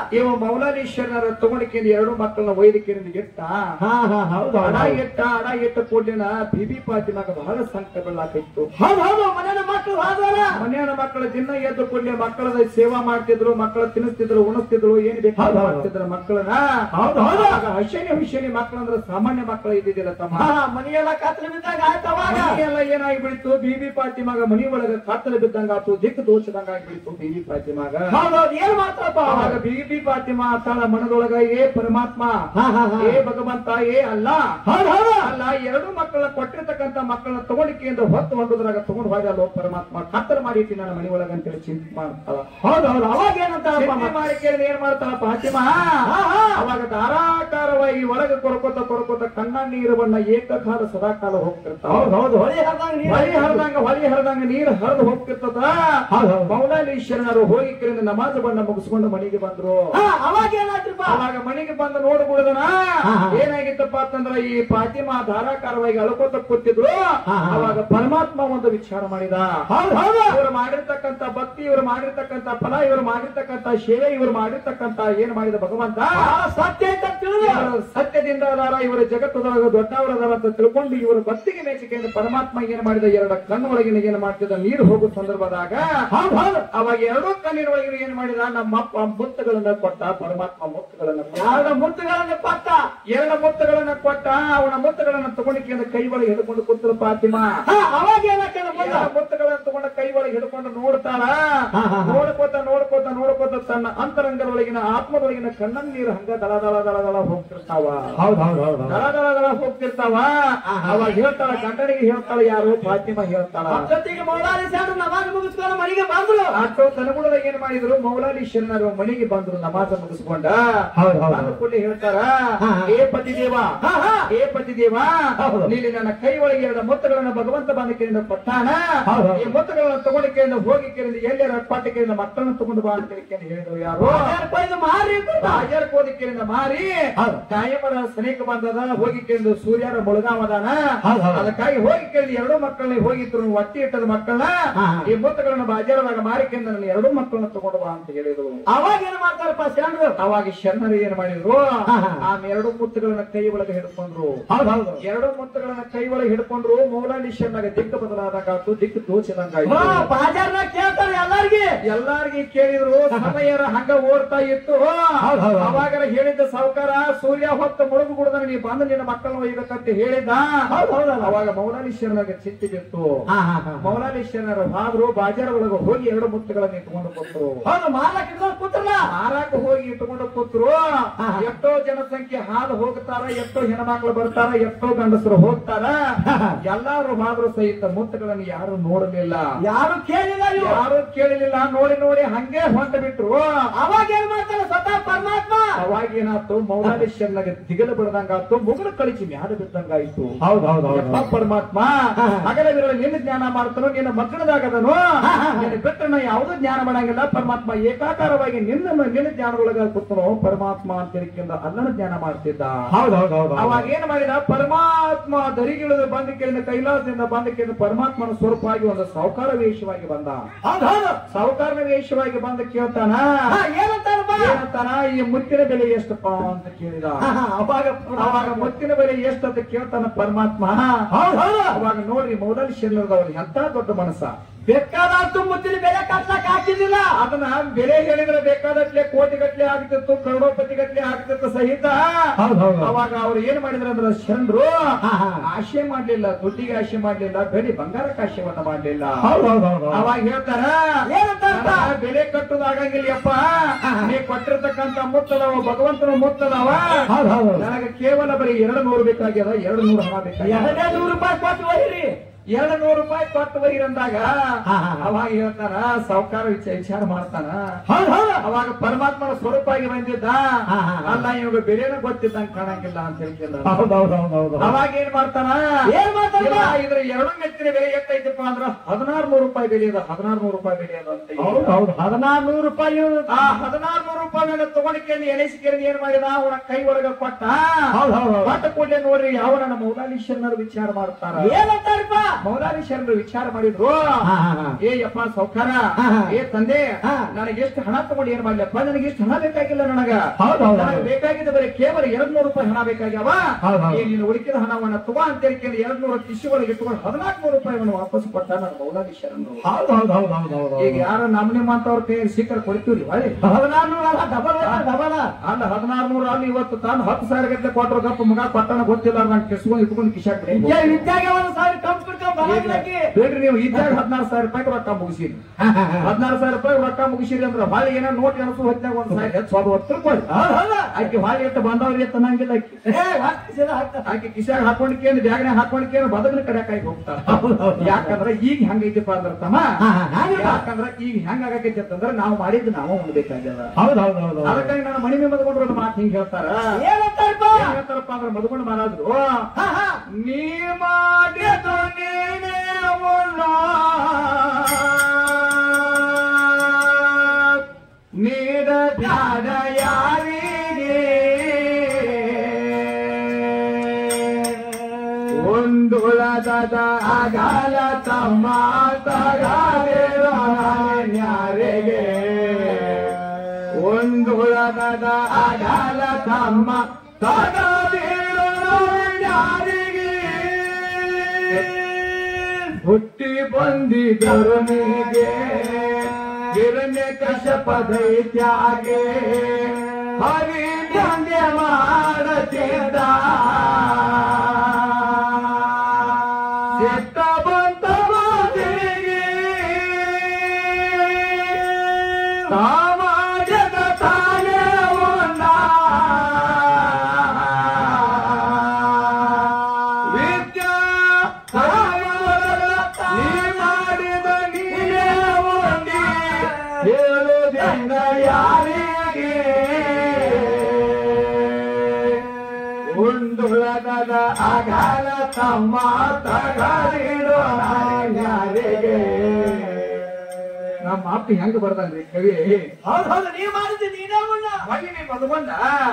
ಇವ ಮೌಲಾಲೀಶ್ವರರ ತಗೊಂಡಿಕೆಂದು ಎರಡು ಮಕ್ಕಳನ್ನ ವೈದ್ಯಕರಿಂದ ಇಟ್ಟ ಹಾ ಹಾ ಹೌದು ಹಣ ಹೌದು ಇಟ್ಟ ಹಣ ಇಟ್ಟ ಕೂಡಲಿನ ಬಿಬಿ ಪಾತಿಮಾಗ ಬಹಳ ಸಂಕಟ ಬೀಳಾಕಿತ್ತು ಹೌದು ಹೌದು ಮನೆಯ ಮಕ್ಕಳು ಹೋದ್ವಲ್ಲ ಮನೆಯ ಮಕ್ಕಳು ದಿನ ಎದ್ದು ಕೂಡಲೇ ಮಕ್ಕಳದ ಸೇವಾ ಮಾಡ್ತಿದ್ರು ಮಕ್ಕಳ ತಿನ್ನಿಸ್ತಿದ್ರು ಉಣಿಸ್ತಿದ್ರು ಏನ್ ಬೇಕಾದ್ರೂ ಹೌದು, ಹೌದು. ಮಾಡ್ತಿದ್ರು ಮಕ್ಕಳನ್ನ ಹೌದು, ಹೌದು. ಆಗ ಹಸಿನಿ ಹುಷಿನಿ ಮಕ್ಕಳಂದ್ರೆ ಸಾಮಾನ್ಯ ಮಕ್ಕಳು ಇದ್ದಿದ್ದಿಲ್ಲ ತಮ್ಮ ಹಾ ಮನೆಯೆಲ್ಲ ಕತ್ಲು ಬಿದ್ದಾಗ ಆಯ್ತು ಅವಾಗ ಎಲ್ಲ ಏನಾಗಿ ಬಿಡ್ತು ಬಿಬಿ ಪಾತಿಮಾಗ ಮನಿ ಒಳಗ ಕತ್ತಲ ಬಿದ್ದಂಗ ಆತು ದಿಕ್ಕು ದೋಷದಂಗ ಆಗ್ಬಿಡ್ತು ಬಿಬಿ ಪಾತಿಮಾಗ ಹೌದು ಹೌದು ಏನ್ ಮಾಡ್ತಾರಪ್ಪ ಅವಾಗ ಅವಾಗ ಬಿಬಿ ಪಾತಿಮಾ ತಾಳ ಮನದೊಳಗ ಏ ಪರಮಾತ್ಮ ಹಾ ಹಾ ಹಾ ಏ ಭಗವಂತ ಏ ಅಲ್ಲ ಹೌದು ಹೌದು ಅಲ್ಲ ಎರಡು ಮಕ್ಕಳ ಕೊಟ್ಟಿರ್ತಕ್ಕಂತ ಮಕ್ಕಳನ್ನ ತಗೊಂಡಿಕೆಯಿಂದ ಹೊತ್ತು ಹೊಂದುದ್ರಾಗ ತಗೊಂಡು ಹೋಗಲ್ಲ ಪರಮಾತ್ಮ ಕತ್ತಲ ಮಾಡಿಟ್ಟಿ ನನ್ನ ಮನಿ ಒಳಗ ಅಂತೇಳಿ ಚಿಂತೆ ಮಾಡ್ತಾಳ ಹೌದು ಹೌದು ಅವಾಗ ಏನಂತಾರಪ್ಪ ಚಿಂತೆ ಮಾಡಿ ಕೇಳಿದ್ರೆ ಏನ್ ಮಾಡ್ತಾಳ ಪಾತಿಮಾ ಹಾ, ಹಾ. ಅವಾಗ ಧಾರಾಕಾರವಾಗಿ ಒಳಗೆ ಕೊರಕೋತ ಕೊರಕೋತ ಕಣ್ಣ ನೀರು ಬಣ್ಣ ಏಕಕಾಲ ಸದಾಕಾಲ ಹೋಗ್ತಿರ್ತಾವ ಹೌದು ಹೌದು ಹೊಳಿ ಹರಿದಂಗ ನೀರು ಹೊಳಿ ಹರಿದಂಗ ಹೊಳಿ ಹರಿದಂಗ ನೀರು ಹರಿದು ಹೋಗ್ತಿರ್ತದ ಹೌದು, ಹೌದು. ಮೌಲಾಲೀಶ್ವರನರು ಹೋಗಿ ಕರಿಂದ ನಮಾಜ್ ಬಣ್ಣ ಮುಗಿಸ್ಕೊಂಡು ಮನೆಗೆ ಬಂದ್ರು ಹಾ ಅವಾಗ ಏನಾಯ್ತ್ರಪ್ಪ ಅವಾಗ ಮನೆಗೆ ಬಂದು ನೋಡ್ಬಿಡದನ ಹಾ, ಹಾ. ಏನಾಗಿತ್ತಪ್ಪ ಅಂತಂದ್ರ ಈ ಫಾತಿಮಾ ಧಾರಾಕಾರವಾಗಿ ಅಳ್ಕೋತ ಕೂತಿದ್ರು ಹಾ, ಹಾ. ಅವಾಗ ಪರಮಾತ್ಮ ಒಂದು ವಿಚಾರ ಮಾಡಿದ ಹೌದು ಹೌದು ಇವರು ಮಾಡಿರ್ತಕ್ಕಂತ ಭಕ್ತಿ ಇವರು ಮಾಡಿರ್ತಕ್ಕಂತ ಫಲ ಇವರು ಮಾಡಿರ್ತಕ್ಕಂತ ಸೇವೆ ಇವರು ಮಾಡಿರ್ತಕ್ಕಂತ ಏನ್ ಮಾಡಿದ ಭಗವಂತ ಆ ಸತ್ಯ ಅಂತ ತಿಳಿದು ಇವರು ಸತ್ಯದಿಂದ ಅದಾರ ಇವರ ಜಗತ್ತದೊಳಗ ದೊಡ್ಡವರದಾರ ಅಂತ ತಿಳ್ಕೊಂಡು ಇವರ ಭಕ್ತಿಗೆ ಮೇಚಿಕೆಯಿಂದ ಪರಮಾತ್ಮ ಏನ್ ಮಾಡಿದ ಎರಡು ಕಣ್ಣೊಳಗಿನ ಏನ್ ಮಾಡ್ತಿದ್ದ ನೀರು ಹೋಗೋ ಸಂದರ್ಭದಾಗ ಹೌದು ಹೌದು ಅವಾಗ ಎರಡೂ ಕಣ್ಣಿನೊಳಗಿನ ಏನ್ ಮಾಡಿದ ನಮ್ಮ ಅಪ್ಪ ಮುತ್ತುಗಳನ್ನ ಕೊಟ್ಟ ಪರಮಾತ್ಮ ಮುತ್ತುಗಳನ್ನ ಕೊಟ್ಟ. ಎರಡು ಮುತ್ತುಗಳನ್ನು ಪತ್ತ ಎರಡು ಮುತ್ತುಗಳನ್ನ ಕೊಟ್ಟ ಅವನ ಮುತ್ತುಗಳನ್ನ ತಗೊಂಡಿಕೆಂದು ಕೈ ಒಳಗೆ ಹಿಡ್ಕೊಂಡು ಕೂತಲು ಫಾತಿಮಾ ಹಾ ಅವಾಗ ಏನಾಗ್ತದೆ ಮುಂದೆ ಎರಡು ಮುತ್ತುಗಳನ್ನ ತಗೊಂಡ ಕೈ ಒಳಗೆ ಹಿಡ್ಕೊಂಡು ನೋಡ್ತಾಳ ಹಾ, ಹಾ, ಹಾ. ನೋಡ್ಕೋತ ನೋಡ್ಕೋತ ನೋಡ್ಕೋತ ತನ್ನ ಅಂತರಂಗದೊಳಗಿನ ಆತ್ಮದೊಳಗಿನ ಕಣ್ಣನ್ ನೀರು ಹಂಗ ದಳ ದಳ ದಳ ದಳ ಹೋಗ್ತಿರ್ತಾವ ಹೌದು ಹೌದು ಹೌದು ದಳ ದಳ ದಳ ಹೋಗ್ತಿರ್ತಾವ ಅವಾಗ ಹೇಳ್ತಾಳ ಗಂಡನಿಗೆ ಹೇಳ್ತಾಳ ಯಾರು ಫಾತಿಮಾ ಹೇಳ್ತಾಳ ಜೊತೆಗೆ ಮೌಲಾಲಿ ಸಾರು ನಮಾಜ್ ಮುಗಿಸ್ಕೊಂಡು ಮನೆಗೆ ಬಂದ್ರು ಆಟೋ ತನಗುಣದಾಗ ಏನ್ ಮಾಡಿದ್ರು ಮೌಲಾಲಿ ಶರಣರು ಮನೆಗೆ ಬಂದ್ರು ನಮಾಜ ಮುಗಿಸ್ಕೊಂಡ ಹೌದು, ಹೌದು. ಬಂದ ಕೂಡಲೇ ಹೇಳ್ತಾರ ಹಾ, ಹಾ. ಏ ಪತಿದೇವ ಹಾ, ಹಾ. ಏ ಪತಿದೇವ ಹೌದು. ನೀನು ನನ್ನ ಕೈ ಒಳಗೆ ಎರಡು ಮೊತ್ತಗಳನ್ನ ಭಗವಂತ ಬಂದಕೆಯಿಂದ ಕೊಟ್ಟಾನ ಹೌದು, ಹೌದು. ಈ ಮೊತ್ತಗಳನ್ನ ತಗೊಂಡಿಕೆಯಿಂದ ಹೋಗಿ ಕೇಳಿದ ಎಲ್ಲರ ಪಾಠಕೆಯಿಂದ ಮಕ್ಕಳನ್ನ ತಗೊಂಡು ಬಾ ಅಂತ ಕೇಳಿ ಹೇಳಿದ್ರು ಯಾರು ಹಜಾರ್ ರೂಪಾಯಿದು ಮಾರಿ ಕೊಟ್ಟ. ರಾಜರ ಕೋದಿಕೆಯಿಂದ ಮಾರಿ ಹೌದು. ಕಾಯಮರ ಸನೇಕ ಬಂದದ ಹೋಗಿ ಕೇಳಿದ ಸೂರ್ಯರ ಮುಳುಗಾವದಾನ ಹೌದು, ಹೌದು. ಅದಕ್ಕಾಗಿ ಹೋಗಿ ಕೇಳಿದ ಎರಡು ಮಕ್ಕಳನ್ನ ಹೋಗಿದ್ರು ಒತ್ತಿ ಇಟ್ಟದ ಮಕ್ಕಳನ್ನ ಹಾ, ಹಾ. ಈ ಮೊತ್ತಗಳನ್ನ ಬಾಜಾರದಾಗ ಮಾರಿಕೆಯಿಂದ ನನ್ನ ಎರಡು ಮಕ್ಕಳನ್ನ ತಗೊಂಡು ಬಾ ಅಂತ ಹೇಳಿದ್ರು ಅವಾಗ ಏನ್ ಮಾಡ್ತಾರಪ್ಪ ಶರಣರು ಅವಾಗ ಶರಣರು ಏನ್ ಮಾಡಿದ್ರು ಹಾ, ಹಾ. ಆ ಎರಡು ಮುತ್ತುಗಳನ್ನ ಕೈ ಒಳಗೆ ಹಿಡ್ಕೊಂಡ್ರು ಹೌದು ಹೌದು ಎರಡು ಮುತ್ತುಗಳನ್ನ ಕೈ ಒಳಗೆ ಹಿಡ್ಕೊಂಡ್ರು ಮೌಲಾಲಿ ಶರಣಾಗ ದಿಕ್ಕು ಬದಲಾದಾಗ ಆತು ದಿಕ್ಕು ತೋಚಿದಂಗ ಹಾ, ಬಾಜಾರ್ನಾಗ ಕೇಳ್ತಾರೆ ಎಲ್ಲಾರ್ಗಿ ಎಲ್ಲಾರ್ಗಿ ಕೇಳಿದ್ರು ಸಮಯರ ಹಂಗ ಓಡ್ತಾ ಇತ್ತು ಹೌದು, ಹೌದು. ಅವಾಗ ಹೇಳಿದ್ದ ಸಾವುಕಾರ ಸೂರ್ಯ ಹೊತ್ತು ಮುಳುಗು ಕುಡ್ದ ನೀ ಬಂದು ನಿನ್ನ ಮಕ್ಕಳನ್ನ ಒಯ್ಬೇಕಂತ ಹೇಳಿದ ಹೌದು, ಹೌದು, ಹೌದು. ಅವಾಗ ಮೌಲಾಲಿ ಶರಣಾಗ ಚಿಂತೆ ಬಿತ್ತು ಹಾ, ಹಾ, ಹಾ. ಮೌಲಾಲಿ ಶರಣರು ಹಾದ್ರು ಬಾಜಾರ ಒಳಗೆ ಹೋಗಿ ಎರಡು ಮುತ್ತುಗಳನ್ನ ಇಟ್ಕೊಂಡು ಕೊಟ್ಟರು ಹೌದು ಮಾರ್ಲಕ್ ಇಟ್ಕೊಂಡು ಕೂತ್ರಲ್ಲ ಮಾರಾಕ ಹೋಗಿ ಇಟ್ಕೊಂಡು ಕೂತ್ರು ಹಾ. ಎಷ್ಟೋ ಜನಸಂಖ್ಯೆ ಹಾದು ಹೋಗ್ತಾರ ಎಷ್ಟೋ ಹೆಣ್ಮಕ್ಳು ಬರ್ತಾರ ಎಷ್ಟೋ ಗಂಡಸರು ಹೋಗ್ತಾರ ಎಲ್ಲಾರು ಹಾದ್ರು ಸಹಿತ ಮುತ್ತುಗಳನ್ನು ಯಾರು ನೋಡಲಿಲ್ಲ ಯಾರು ಕೇಳಿಲ್ಲ ಇವ್ರು. ಯಾರು ಕೇಳಲಿಲ್ಲ ನೋಡಿ ನೋಡಿ ಹಂಗೆ ಹೊಂಟ ಬಿಟ್ರು ಅವಾಗ ಏನ್ ಮಾಡ್ತಾನೆ ಸ್ವತಃ ಪರಮಾತ್ಮ ಅವಾಗ ಏನಾಯ್ತು ಮೌಲಾಲೇಶ್ವರನಾಗ ದಿಗಲು ಬಿಡದಂಗಾಯ್ತು ಮುಗುಳು ಕಳಿಸಿ ಮ್ಯಾಲ ಬಿದ್ದಂಗಾಯ್ತು ಹೌದು ಹೌದು ಯಪ್ಪ ಪರಮಾತ್ಮ ಹಾ. ಹಗಲವಿರಲು ನಿನ್ನ ಜ್ಞಾನ ಮಾಡ್ತಾನೋ ನಿನ್ನ ಮಕ್ಕಳದಾಗದನು ಹಾ, ಹಾ. ನಿನ್ನ ಬಿಟ್ಟರೆ ನಾ ಯಾವುದೂ ಜ್ಞಾನ ಮಾಡಂಗಿಲ್ಲ ಪರಮಾತ್ಮ ಏಕಾಕಾರವಾಗಿ ನಿನ್ನ ನಿನ್ನ ಜ್ಞಾನದೊಳಗ ಕೂತನೋ ಪರಮಾತ್ಮ ಅಂತ ತಿಳ್ಕೊಂಡ ಅಲ್ಲನ ಜ್ಞಾನ ಮಾಡ್ತಿದ್ದ ಹೌದು ಹೌದು ಹೌದು ಅವಾಗ ಏನ್ ಮಾಡಿದ ಪರಮಾತ್ಮ ದರಿಗಿಳಿದು ಬಂದ ಕೇಳಿದ ಕೈಲಾಸದಿಂದ ಬಂದ ಕೇಳಿದ ಪರಮಾತ್ಮನ ಸ್ವರೂಪವಾಗಿ ಒಂದು ಸಾವುಕಾರ ವೇಷವಾಗಿ ಬಂದ ಹೌದು ಹೌದು ಸಾವುಕಾರನ ವೇಷವಾಗಿ ಬಂದ ಕೇಳ್ತಾನ ಹಾ, ಏನಂತಾರಪ್ಪ ಏನಂತಾನ ಈ ಮುತ್ತಿನ ಬೆಲೆ ಎಷ್ಟಪ್ಪ ಅಂತ ಕೇಳಿದ ಹಾ, ಹಾ, ಅವಾಗ ಅವಾಗ ಮುತ್ತಿನ ಬೆಲೆ ಎಷ್ಟು ಅಂತ ಕೇಳ್ತಾನ ಪರಮಾತ್ಮ ಹೌದು ಹೌದು ಅವಾಗ ನೋಡ್ರಿ ಮೌಲಾಲಿ ಶರೀರದವ್ರು ಎಂತ ದೊಡ್ಡ ಮನಸ್ಸ ಬೇಕಾದಷ್ಟು ಮುತ್ತಿನ ಬೆಲೆ ಕಟ್ಲಕ್ ಹಾಕಿದಿಲ್ಲ ಅದನ್ನ ಬೆಲೆ ಹೇಳಿದ್ರೆ ಬೇಕಾದಟ್ಲೆ ಕೋಟಿ ಗಟ್ಲೆ ಆಗ್ತಿತ್ತು ಕರೋಡಪತಿ ಗಟ್ಲೆ ಆಗ್ತಿತ್ತು ಸಹಿತ ಹೌದು ಹೌದು ಅವಾಗ ಅವ್ರು ಏನ್ ಮಾಡಿದ್ರ ಅಂದ್ರ ಶರಣರು ಹಾ, ಹಾ. ಆಶೆ ಮಾಡ್ಲಿಲ್ಲ ದುಡ್ಡಿಗೆ ಆಶೆ ಮಾಡ್ಲಿಲ್ಲ ಬೆಳಿ ಬಂಗಾರಕ್ಕೆ ಆಶೆವನ್ನ ಮಾಡ್ಲಿಲ್ಲ ಹೌದು ಹೌದು ಹೌದು ಅವಾಗ ಹೇಳ್ತಾರ ಏನಂತಾರಪ್ಪ? "ನನ್ನ ಬೆಲೆ ಕಟ್ಟುದಾಗಂಗಿಲ್ಲಪ್ಪ ನೀ ಕೊಟ್ಟಿರ್ತಕ್ಕಂತ ಮುತ್ತದವ ಭಗವಂತನ ಮುತ್ತದವ ಹೌದು ಹೌದು ನನಗೆ ಕೇವಲ ಬರೀ ಎರಡು ನೂರು ಬೇಕಾಗ್ಯದ ಎರಡು ನೂರು ಹಣ ಬೇಕಾಗ್ಯದ ಎರಡೇ ನೂರು ರೂಪಾಯಿ ಕೊಟ್ಟು ಒಯ್ಯಿರಿ ಎರಡು ನೂರು ರೂಪಾಯಿ ಕೊಟ್ಟು ಬೈರಂದಾಗ ಹಾ, ಹಾ, ಹಾ. ಅವಾಗ ಹೇಳ್ತಾನ ಸಾವುಕಾರ ವಿಚಾರ ವಿಚಾರ ಮಾಡ್ತಾನ ಹೌದು ಹೌದು ಅವಾಗ ಪರಮಾತ್ಮನ ಸ್ವರೂಪ ಆಗಿ ಬಂದಿದ್ದ ಹಾ, ಹಾ, ಹಾ. ಅಲ್ಲ ಇವಾಗ ಬೆಲೆನ ಗೊತ್ತಿದ್ದಂಗ ಕಾಣಂಗಿಲ್ಲ ಅಂತ ಹೇಳ್ತಿಲ್ಲ ಹೌದು ಹೌದು ಹೌದು ಹೌದು ಅವಾಗ ಏನ್ ಮಾಡ್ತಾನ ಏನ್ ಮಾಡ್ತಾನ? ಇಲ್ಲ, ಇದ್ರ ಎರಡು ಮೆಚ್ಚಿನ ಬೆಲೆ ಎಷ್ಟೈತಪ್ಪ ಅಂದ್ರ ಹದಿನಾರು ನೂರು ರೂಪಾಯಿ ಬೆಲೆ ಅದ ಹದಿನಾರು ನೂರು ರೂಪಾಯಿ ಬೆಲೆ ಅದ ಅಂತ ಹೌದು ಹೌದು ಹದಿನಾರು ನೂರು ರೂಪಾಯಿ ಆ ಹದಿನಾರು ನೂರು ರೂಪಾಯಿ ತಗೊಂಡಿಕೊಂಡು ಎಣಿಸಿಕೊಂಡು ಏನ್ ಮಾಡಿದ ಅವನ ಕೈ ಒಳಗ ಕೊಟ್ಟ ಹೌದು ಹೌದು ಹೌದು ಕೊಟ್ಟ ಕೂಡಲೇ ನೋಡ್ರಿ ಯಾವ ನನ್ನ ಮೌಲಾಲೀಶ್ವರನರು ವಿಚಾರ ಮಾಡ್ತಾರ ಏನಂತಾರಪ್ಪ ಮೌಲಾಲಿ ಶರಣರು ವಿಚಾರ ಮಾಡಿದ್ರು ಹಾ, ಹಾ, ಹಾ. ಏ ಯಪ್ಪ ಸೌಕಾರ ಹಾ, ಹಾ. ಏ ತಂದೆ ಹಾ. ನನಗೆ ಎಷ್ಟು ಹಣ ತಗೊಂಡು ಏನ್ ಮಾಡ್ಲಪ್ಪ ನನಗೆ ಎಷ್ಟು ಹಣ ಬೇಕಾಗಿಲ್ಲ ನನಗ ಹೌದ್ ಹೌದ್ ನನಗೆ ಹೌದ್. ಬೇಕಾಗಿದ್ದ ಬರೀ ಕೇವಲ ಎರಡ್ ನೂರು ರೂಪಾಯಿ ಹಣ ಬೇಕಾಗ್ಯಾವ ಹೌದ್ ಹೌದ್. ಈ ನೀನು ಉಳಿಕಿದ ಹಣವನ್ನ ತಗೋ ಅಂತ ಹೇಳ್ಕೊಂಡು ಎರಡ್ ನೂರು ಕಿಶಿ ಒಳಗೆ ಇಟ್ಕೊಂಡು ಹದಿನಾಲ್ಕು ನೂರು ರೂಪಾಯಿವನ್ನು ವಾಪಸ್ ಕೊಟ್ಟ ನನ್ನ ಮೌಲಾಲಿ ಶರಣರು ಹೌದು ಹೌದು ಹೌದು ಹೌದು ಹೌದು ಈಗ ಯಾರ ನಮ್ಮ ನಿಮ್ಮ ಅಂತವ್ರ ಕೈಯಲ್ಲಿ ಸೀಕರ್ ಕೊಡ್ತೀವ್ರಿ ಹೊಳೆ ಹದಿನಾರು ಅಲ್ಲ ಡಬಲ್ ಡಬಲ್ ಅಲ್ಲ ಹದಿನಾರು ನೂರು ಅಲ್ಲಿ ಇವತ್ತು ತಾನು ಹತ್ತು ಸಾವಿರ ಗಟ್ಟಲೆ ಕೊಟ್ಟರು ಗಪ್ಪ ಮಗ ಕೊಟ್ಟಣ ಗೊತ್ತಿಲ್ಲ ನಾನು ಕೆಸ್ಕೊಂಡು ಇಟ್ಕೊಂಡು ಕಿಶಾಕ್ ವಿದ್ಯಾ ವಿದ್ಯಾಗೆ ಒಂದು ಸಾವಿರ ಕಂಪ್ಯೂಟರ್ ಬರೋದ್ರಾಗಿ ಬೇಡ್ರಿ ನೀವು ಇದ್ದಾಗ ಹದಿನಾರು ಸಾವಿರ ರೂಪಾಯಿ ರೊಕ್ಕ ಮುಗಿಸಿರಿ ಹದಿನಾರು ಸಾವಿರ ರೂಪಾಯಿ ರೊಕ್ಕ ಮುಗಿಸಿರಿ ಅಂದ್ರೆ ಹೊಳೆ ಏನೋ ನೋಟ್ ಎಣಸು ಹೊತ್ತಾಗ ಒಂದ್ ಸಾವಿರ ಹೆಚ್ಚು ಅದು ಹೊತ್ತು ಕೊಡಿ ಹೌದು ಹೌದು ಆಕೆ ಹೊಳೆ ಇಟ್ಟು ಬಂದವ್ರಿಗೆ ಎತ್ತ ನಂಗಿಲ್ಲ ಆಕಿ ಏ ಹಾಕ್ತಿ ಸೀದಾ ಹಾಕ್ತಾ ಆಕೆ ಕಿಶಾಗ ಹಾಕೊಂಡ್ಕೇನು ಬ್ಯಾಗ್ನ ಹಾಕೊಂಡ್ಕೇನು ಬದಲಿನ ಕಡೆಕಾಗಿ ಹೋಗ್ತಾರ ಹೌದು ಹೌದು ಯಾಕಂದ್ರೆ ಈಗ ಹೆಂಗೈತಿಪ್ಪ ಅಂದ್ರ ತಮ್ಮ ಹಾ, ಹಾ, ಹಂಗೆ. ಯಾಕಂದ್ರೆ ಈಗ ಹೆಂಗ ಆಗೈತಿ ಅಂತಂದ್ರೆ ನಾವು ಮಾಡಿದ್ದು ನಾವು ಉಣ್ಬೇಕಾಗ್ಯದ ಹೌದು ಹೌದು ಹೌದು ಹೌದು ಅದಕ್ಕಾಗಿ ನಾನು ಮಣಿ ಮೇಲೆ ಮದ್ಕೊಂಡ್ರು ಒಂದು ಮಾತು ಹಿಂಗ್ ಹೇಳ್ತಾರ ಏನಂತಾರಪ್ಪ ಏನ್ ಹೇಳ್ತಾರಪ್ಪ ಅಂದ್ರೆ ಮದ್ಕೊಂಡು ಮಾರಾದ್ರು ಹಾ ಹಾ ನೀ ಮಾಡಿದ್ದು ನೀನೇ ಉಣ್ಣ. ನೀಡ ಬ್ಯಾಡ ಯಾರಿಗೆ ಒಂದುಳದ ಅಗಲ ತಮ್ಮ ತಗಾದಿರೋ ಯಾರಿಗೆ ಒಂದುಳದ ಅಗಲ ತಮ್ಮ ತಗಾದಿರೋ ಯಾರಿಗೆ ಹುಟ್ಟಿ ಬಂದಿದರು ನೀಗೆ ಗಿರಣ್ಯ ಕಶಪ ದೈತ್ಯಾಗೆ ಹರಿ ದಂಗೆ ಮಾಡತಿದ್ದ ಸಿಟ್ಟ ಬಂತ ಮಾತಿಗೆ ಸಮಾಜದ ತಾನೇ ಉಂಡ ವಿದ್ಯಾ ನೀ ಮಾಡಿದ ನೀನೇ ಉಂಡಿ ಹೇಳುವುದೆಂದ ಯಾರಿಗೆ ಉಂಡುಳದ ಅಗಲ ತಮ್ಮ ತಗಲಿಡೋ ಯಾರಿಗೆ ನಮ್ಮ ಅಪ್ಪ ಹೆಂಗ ಬರ್ದಂಗ್ರಿ ಕವಿ ಹೌದು ಹೌದು ನೀವ್ ಮಾಡಿದ್ದು ನೀನೇ ಉಣ್ಣ ಮಣ್ಣಿ ನೀವು ಮದುಗೊಂಡ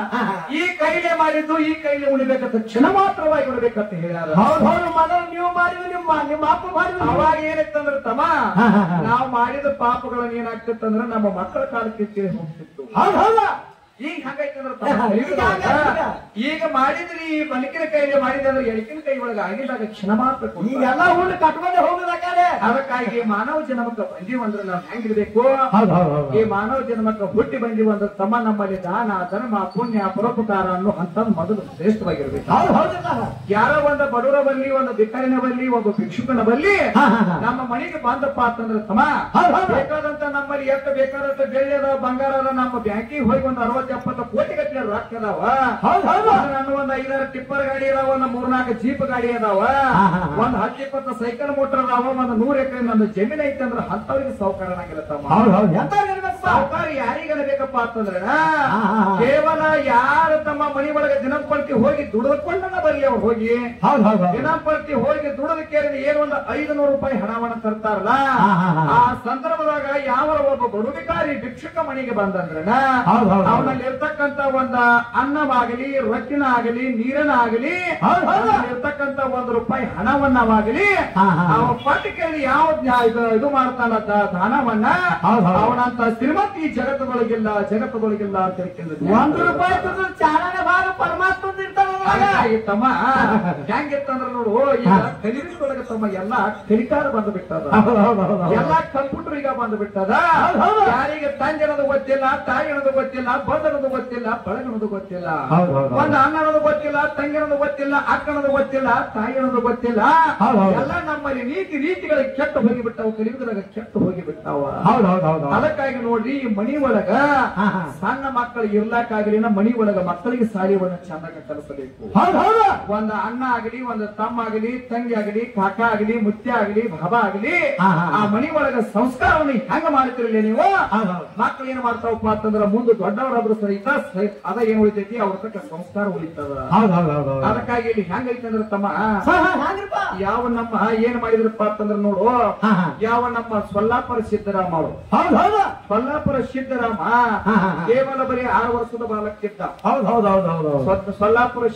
ಈ ಕೈಲೇ ಮಾಡಿದ್ದು ಈ ಕೈಲೇ ಉಳಿಬೇಕಂತ ಕ್ಷಣ ಮಾತ್ರವಾಗಿ ಉಳಿಬೇಕಂತ ಹೇಳ್ಯಾರ ಹೌದು ಹೌದು ಮೊದಲು ನೀವು ಮಾಡಿದ್ರು ನಿಮ್ಮ ನಿಮ್ಮ ಅಪ್ಪ ಮಾಡಿದ್ರು ಅವಾಗ ಏನಿತ್ತಂದ್ರ ತಮ್ಮ ಹಾ, ಹಾ, ಹಾ. ನಾವು ಮಾಡಿದ ಪಾಪಗಳನ್ನ ಏನಾಗ್ತಿತ್ತಂದ್ರ ನಮ್ಮ ಮಕ್ಕಳ ಕಾಲಕ್ಕೆ ತಿಳಿ ಹೋಗ್ತಿತ್ತು ಹೌದು ಹೌದು ಈಗ ಹಂಗೈತಂದ್ರ ಈಗ ಹಂಗಾಗ್ತದ. ಈಗ ಮಾಡಿದ್ರಿ ಈ ಬಲಿಕಿನ ಕೈಲಿ ಮಾಡಿದ್ರೆ ಎಳಕಿನ ಕೈ ಒಳಗ ಆಗಿದಾಗ ಕ್ಷಣ ಮಾತ್ರ ಕೊಡ್ತಾರೆ. ಈಗೆಲ್ಲ ಹುಲ್ಲು ಕಟ್ಕೊಂಡೆ ಹೋಗುದಾಕಾರೆ ಅದಕ್ಕಾಗಿ ಮಾನವ ಜನ್ಮಕ್ಕೆ ಬಂದೀವಂದ್ರೆ ನಾವು ಹೆಂಗಿರ್ಬೇಕು ಹೌದು ಹೌದು ಹೌದು ಈ ಮಾನವ ಜನ್ಮಕ್ಕೆ ಹುಟ್ಟಿ ಬಂದೀವಂದ್ರೆ ತಮ್ಮ ನಮ್ಮಲ್ಲಿ ದಾನ ಧರ್ಮ ಪುಣ್ಯ ಪರೋಪಕಾರ ಅನ್ನೋ ಅಂತದ್ ಮೊದಲು ಶ್ರೇಷ್ಠವಾಗಿರ್ಬೇಕು ಹೌದು ಹೌದಲ್ಲ ಯಾರೋ ಒಂದು ಬಡವರ ಬಲ್ಲಿ ಒಂದು ಭಿಕಾರಿನ ಬಲ್ಲಿ ಒಬ್ಬ ಭಿಕ್ಷುಕನ ಬಲ್ಲಿ ಹಾ, ಹಾ, ಹಾ. ನಮ್ಮ ಮನೆಗೆ ಬಂದಪ್ಪ ಅಂತಂದ್ರೆ ತಮ್ಮ ಹೌದು, ಹೌದು. ಬೇಕಾದಂತ ನಮ್ಮಲ್ಲಿ ಎಷ್ಟು ಬೇಕಾದಂತ ಬೆಳ್ಳಿ ಅದ ಬಂಗಾರ ಅದ ನಮ್ಮ ಬ್ಯಾಂಕಿಗೆ ಹೋಗಿ ಒಂದು ಅರವತ್ತು ಎಪ್ಪತ್ತು ಕೋಟಿ ಗಟ್ಟಲೆ ರೊಕ್ಕ ಅದಾವ ಹೌದು ಹೌದು ಅದು ನನ್ನ ಒಂದು ಐದಾರು ಟಿಪ್ಪರ್ ಗಾಡಿ ಅದಾವ ಒಂದು ಮೂರ್ನಾಲ್ಕು ಜೀಪ್ ಗಾಡಿ ಅದಾವ ಹಾ, ಹಾ, ಹಾ. ಒಂದ್ ಹತ್ತು ಇಪ್ಪತ್ತು ಸೈಕಲ್ ಮೋಟರ್ ಅದಾವ ಒಂದು ನೂರ್ ಎಕರೆ ನನ್ನ ಜಮೀನ್ ಐತೆ ಅಂದ್ರೆ ಅಂತವ್ರಿಗೆ ಸಾವುಕಾರನಾಗಿಲ್ಲ ತಮ್ಮ ಹೌದು ಹೌದು ಎಂತ ಇರ್ಬೇಕಪ್ಪ ಸಾವುಕಾರ ಯಾರಿಗನ ಬೇಕಪ್ಪ ಅಂತಂದ್ರೆ ಹಾ, ಹಾ, ಹಾ. ಕೇವಲ ಯಾರು ತಮ್ಮ ಮನೆ ಒಳಗೆ ದಿನಪಲ್ಟಿ ಹೋಗಿ ದುಡಿದುಕೊಂಡನ ಬರ್ಲಿ ಅವ್ರು ಹೋಗಿ ಹೌದು ಹೌದು ಹೌದು ದಿನಪಲ್ಟಿ ಹೋಗಿ ದುಡಿದಕ್ಕೆ ಏನು ಒಂದು ಐದು ನೂರು ರೂಪಾಯಿ ಹಣವನ್ನ ತರ್ತಾರಲ್ಲ ಹಾ, ಹಾ, ಹಾ. ಆ ಸಂದರ್ಭದಾಗ ಯಾವ ಒಬ್ಬ ಬಡುವಿಕಾರಿ ಭಿಕ್ಷುಕ ಮನೆಗೆ ಬಂದಂದ್ರೆ ಹೌದು, ಹೌದು. ಅವನಲ್ಲಿ ಇರ್ತಕ್ಕಂತ ಒಂದ ಅನ್ನವಾಗಲಿ ರೊಟ್ಟಿನ ಆಗಲಿ ನೀರಿನ ಆಗಲಿ ಹೌದು, ಹೌದು. ಅವನಲ್ಲಿ ಇರ್ತಕ್ಕಂತ ಒಂದು ರೂಪಾಯಿ ಹಣವನ್ನವಾಗಲಿ ಹಾ, ಹಾ. ಅವ ಪಟ್ಟಿಕೆಯಲ್ಲಿ ಯಾವ ಜ್ಞಾ- ಇದು ಇದು ಮಾಡ್ತಾನ ದ- ದಾನವನ್ನ ಹೌದು, ಹೌದು. ಅವನಂತ ಶ್ರೀಮಂತಿ ಈ ಜಗತ್ತುಗಳಿಗಿಲ್ಲ ಜಗತ್ತುಗಳಿಗಿಲ್ಲ ಅಂತ ಹೇಳ್ಕೊಂಡು ಒಂದು ರೂಪಾಯಿ ತಂದ್ರೆ ಚಾಲನೆ ಭಾಗ ಪರಮಾತ್ಮ ಇರ್ತಾನ ಹಾಗಾಗಿ ತಮ್ಮ ಹೆಂಗಿತ್ತಂದ್ರ ನೋಡು ಈಗ ಹಾ. ಕಲಿವಿದೊಳಗೆ ತಮ್ಮ ಎಲ್ಲಾ ಕಲಿಕಾರ ಬಂದು ಬಿಟ್ಟದ ಹೌದು ಹೌದು ಹೌದು ಹೌದು ಎಲ್ಲಾ ಕಂಪ್ಯೂಟರ್ ಈಗ ಬಂದು ಬಿಟ್ಟದ ಹೌದು, ಹೌದು. ಯಾರಿಗೆ ತಂದೆ ಅನ್ನೋದು ಗೊತ್ತಿಲ್ಲ ತಾಯಿ ಅನ್ನೋದು ಗೊತ್ತಿಲ್ಲ ಬಂದ ಅನ್ನೋದು ಗೊತ್ತಿಲ್ಲ ಬಳಗ ಅನ್ನೋದು ಗೊತ್ತಿಲ್ಲ ಹೌದು, ಹೌದು, ಹೌದು. ಒಂದ್ ಅಣ್ಣ ಅನ್ನೋದು ಗೊತ್ತಿಲ್ಲ ತಂಗಿ ಅನ್ನೋದು ಗೊತ್ತಿಲ್ಲ ಅಕ್ಕ ಅನ್ನೋದು ಗೊತ್ತಿಲ್ಲ ತಾಯಿ ಅನ್ನೋದು ಗೊತ್ತಿಲ್ಲ ಹೌದು, ಹೌದು. ಎಲ್ಲ ನಮ್ಮಲ್ಲಿ ನೀತಿ ರೀತಿಗಳಿಗೆ ಕೆಟ್ಟು ಹೋಗಿಬಿಟ್ಟವು ಕಲಿಯುಗದಾಗ ಕೆಟ್ಟು ಹೋಗಿಬಿಟ್ಟವ ಹೌದು ಹೌದು ಹೌದು ಹೌದು ಅದಕ್ಕಾಗಿ ನೋಡ್ರಿ ಈ ಮನಿ ಒಳಗ ಹಾ, ಹಾ. ಸಣ್ಣ ಮಕ್ಕಳಿಗೆ ಇರ್ಲಾಕಾಗಲಿ ನಮ್ಮ ಮನಿ ಒಳಗ ಮಕ್ಕಳಿಗೆ ಸಾಲಿಯನ್ನ ಚಂದಾಗ ಕಲಿಸಬೇಕು ಹೌದು ಹೌದು ಒಂದ್ ಅಣ್ಣ ಆಗಲಿ ಒಂದು ತಮ್ಮ ಆಗಲಿ ತಂಗಿ ಆಗಲಿ ಕಾಕ ಆಗಲಿ ಮುತ್ಯ ಆಗಲಿ ಬಾಬಾ ಆಗಲಿ ಹಾ, ಹಾ. ಆ ಮನಿ ಒಳಗ ಸಂಸ್ಕಾರವನ್ನು ಹೆಂಗ ಮಾಡ್ತಿರಲಿ ನೀವು ಹೌದು ಹೌದು ಮಕ್ಕಳು ಏನ್ ಮಾಡ್ತಾವಪ್ಪ ಅಂತಂದ್ರ ಮುಂದೆ ದೊಡ್ಡವರಾದ್ರೂ ಸಹಿತ ಸಹಿ- ಅದ ಏನ್ ಉಳಿತೈತಿ ಅವ್ರ ತಕ್ಕ ಸಂಸ್ಕಾರ ಉಳಿತದ ಹೌದು ಹೌದು ಹೌದು ಹೌದು ಅದಕ್ಕಾಗಿ ಇಲ್ಲಿ ಹೆಂಗೈತೆ ಅಂದ್ರೆ ತಮ್ಮ ಹಾ, ಹಾ, ಹ್ಯಾಂಗ್ರಿಪ್ಪ? ಯಾವ ನಮ್ಮ ಏನ್ ಮಾಡಿದ್ರಪ್ಪ ಅಂತಂದ್ರ ನೋಡು ಹಾ, ಹಾ. ಯಾವ ನಮ್ಮ ಸೊಲ್ಲಾಪುರ ಸಿದ್ದರಾಮ ಅವರು ಹೌದು ಹೌದು ಸೊಲ್ಲಾಪುರ ಸಿದ್ದರಾಮ ಹಾ, ಹಾ, ಹಾ. ಕೇವಲ ಬರೀ ಆರು ವರ್ಷದ ಬಾಲಕ್ಕಿದ್ದ ಹೌದು ಹೌದು ಹೌದು ಹೌದು ಹೌದು ಸ್ವ- ಸೊಲ್ಲಾಪುರ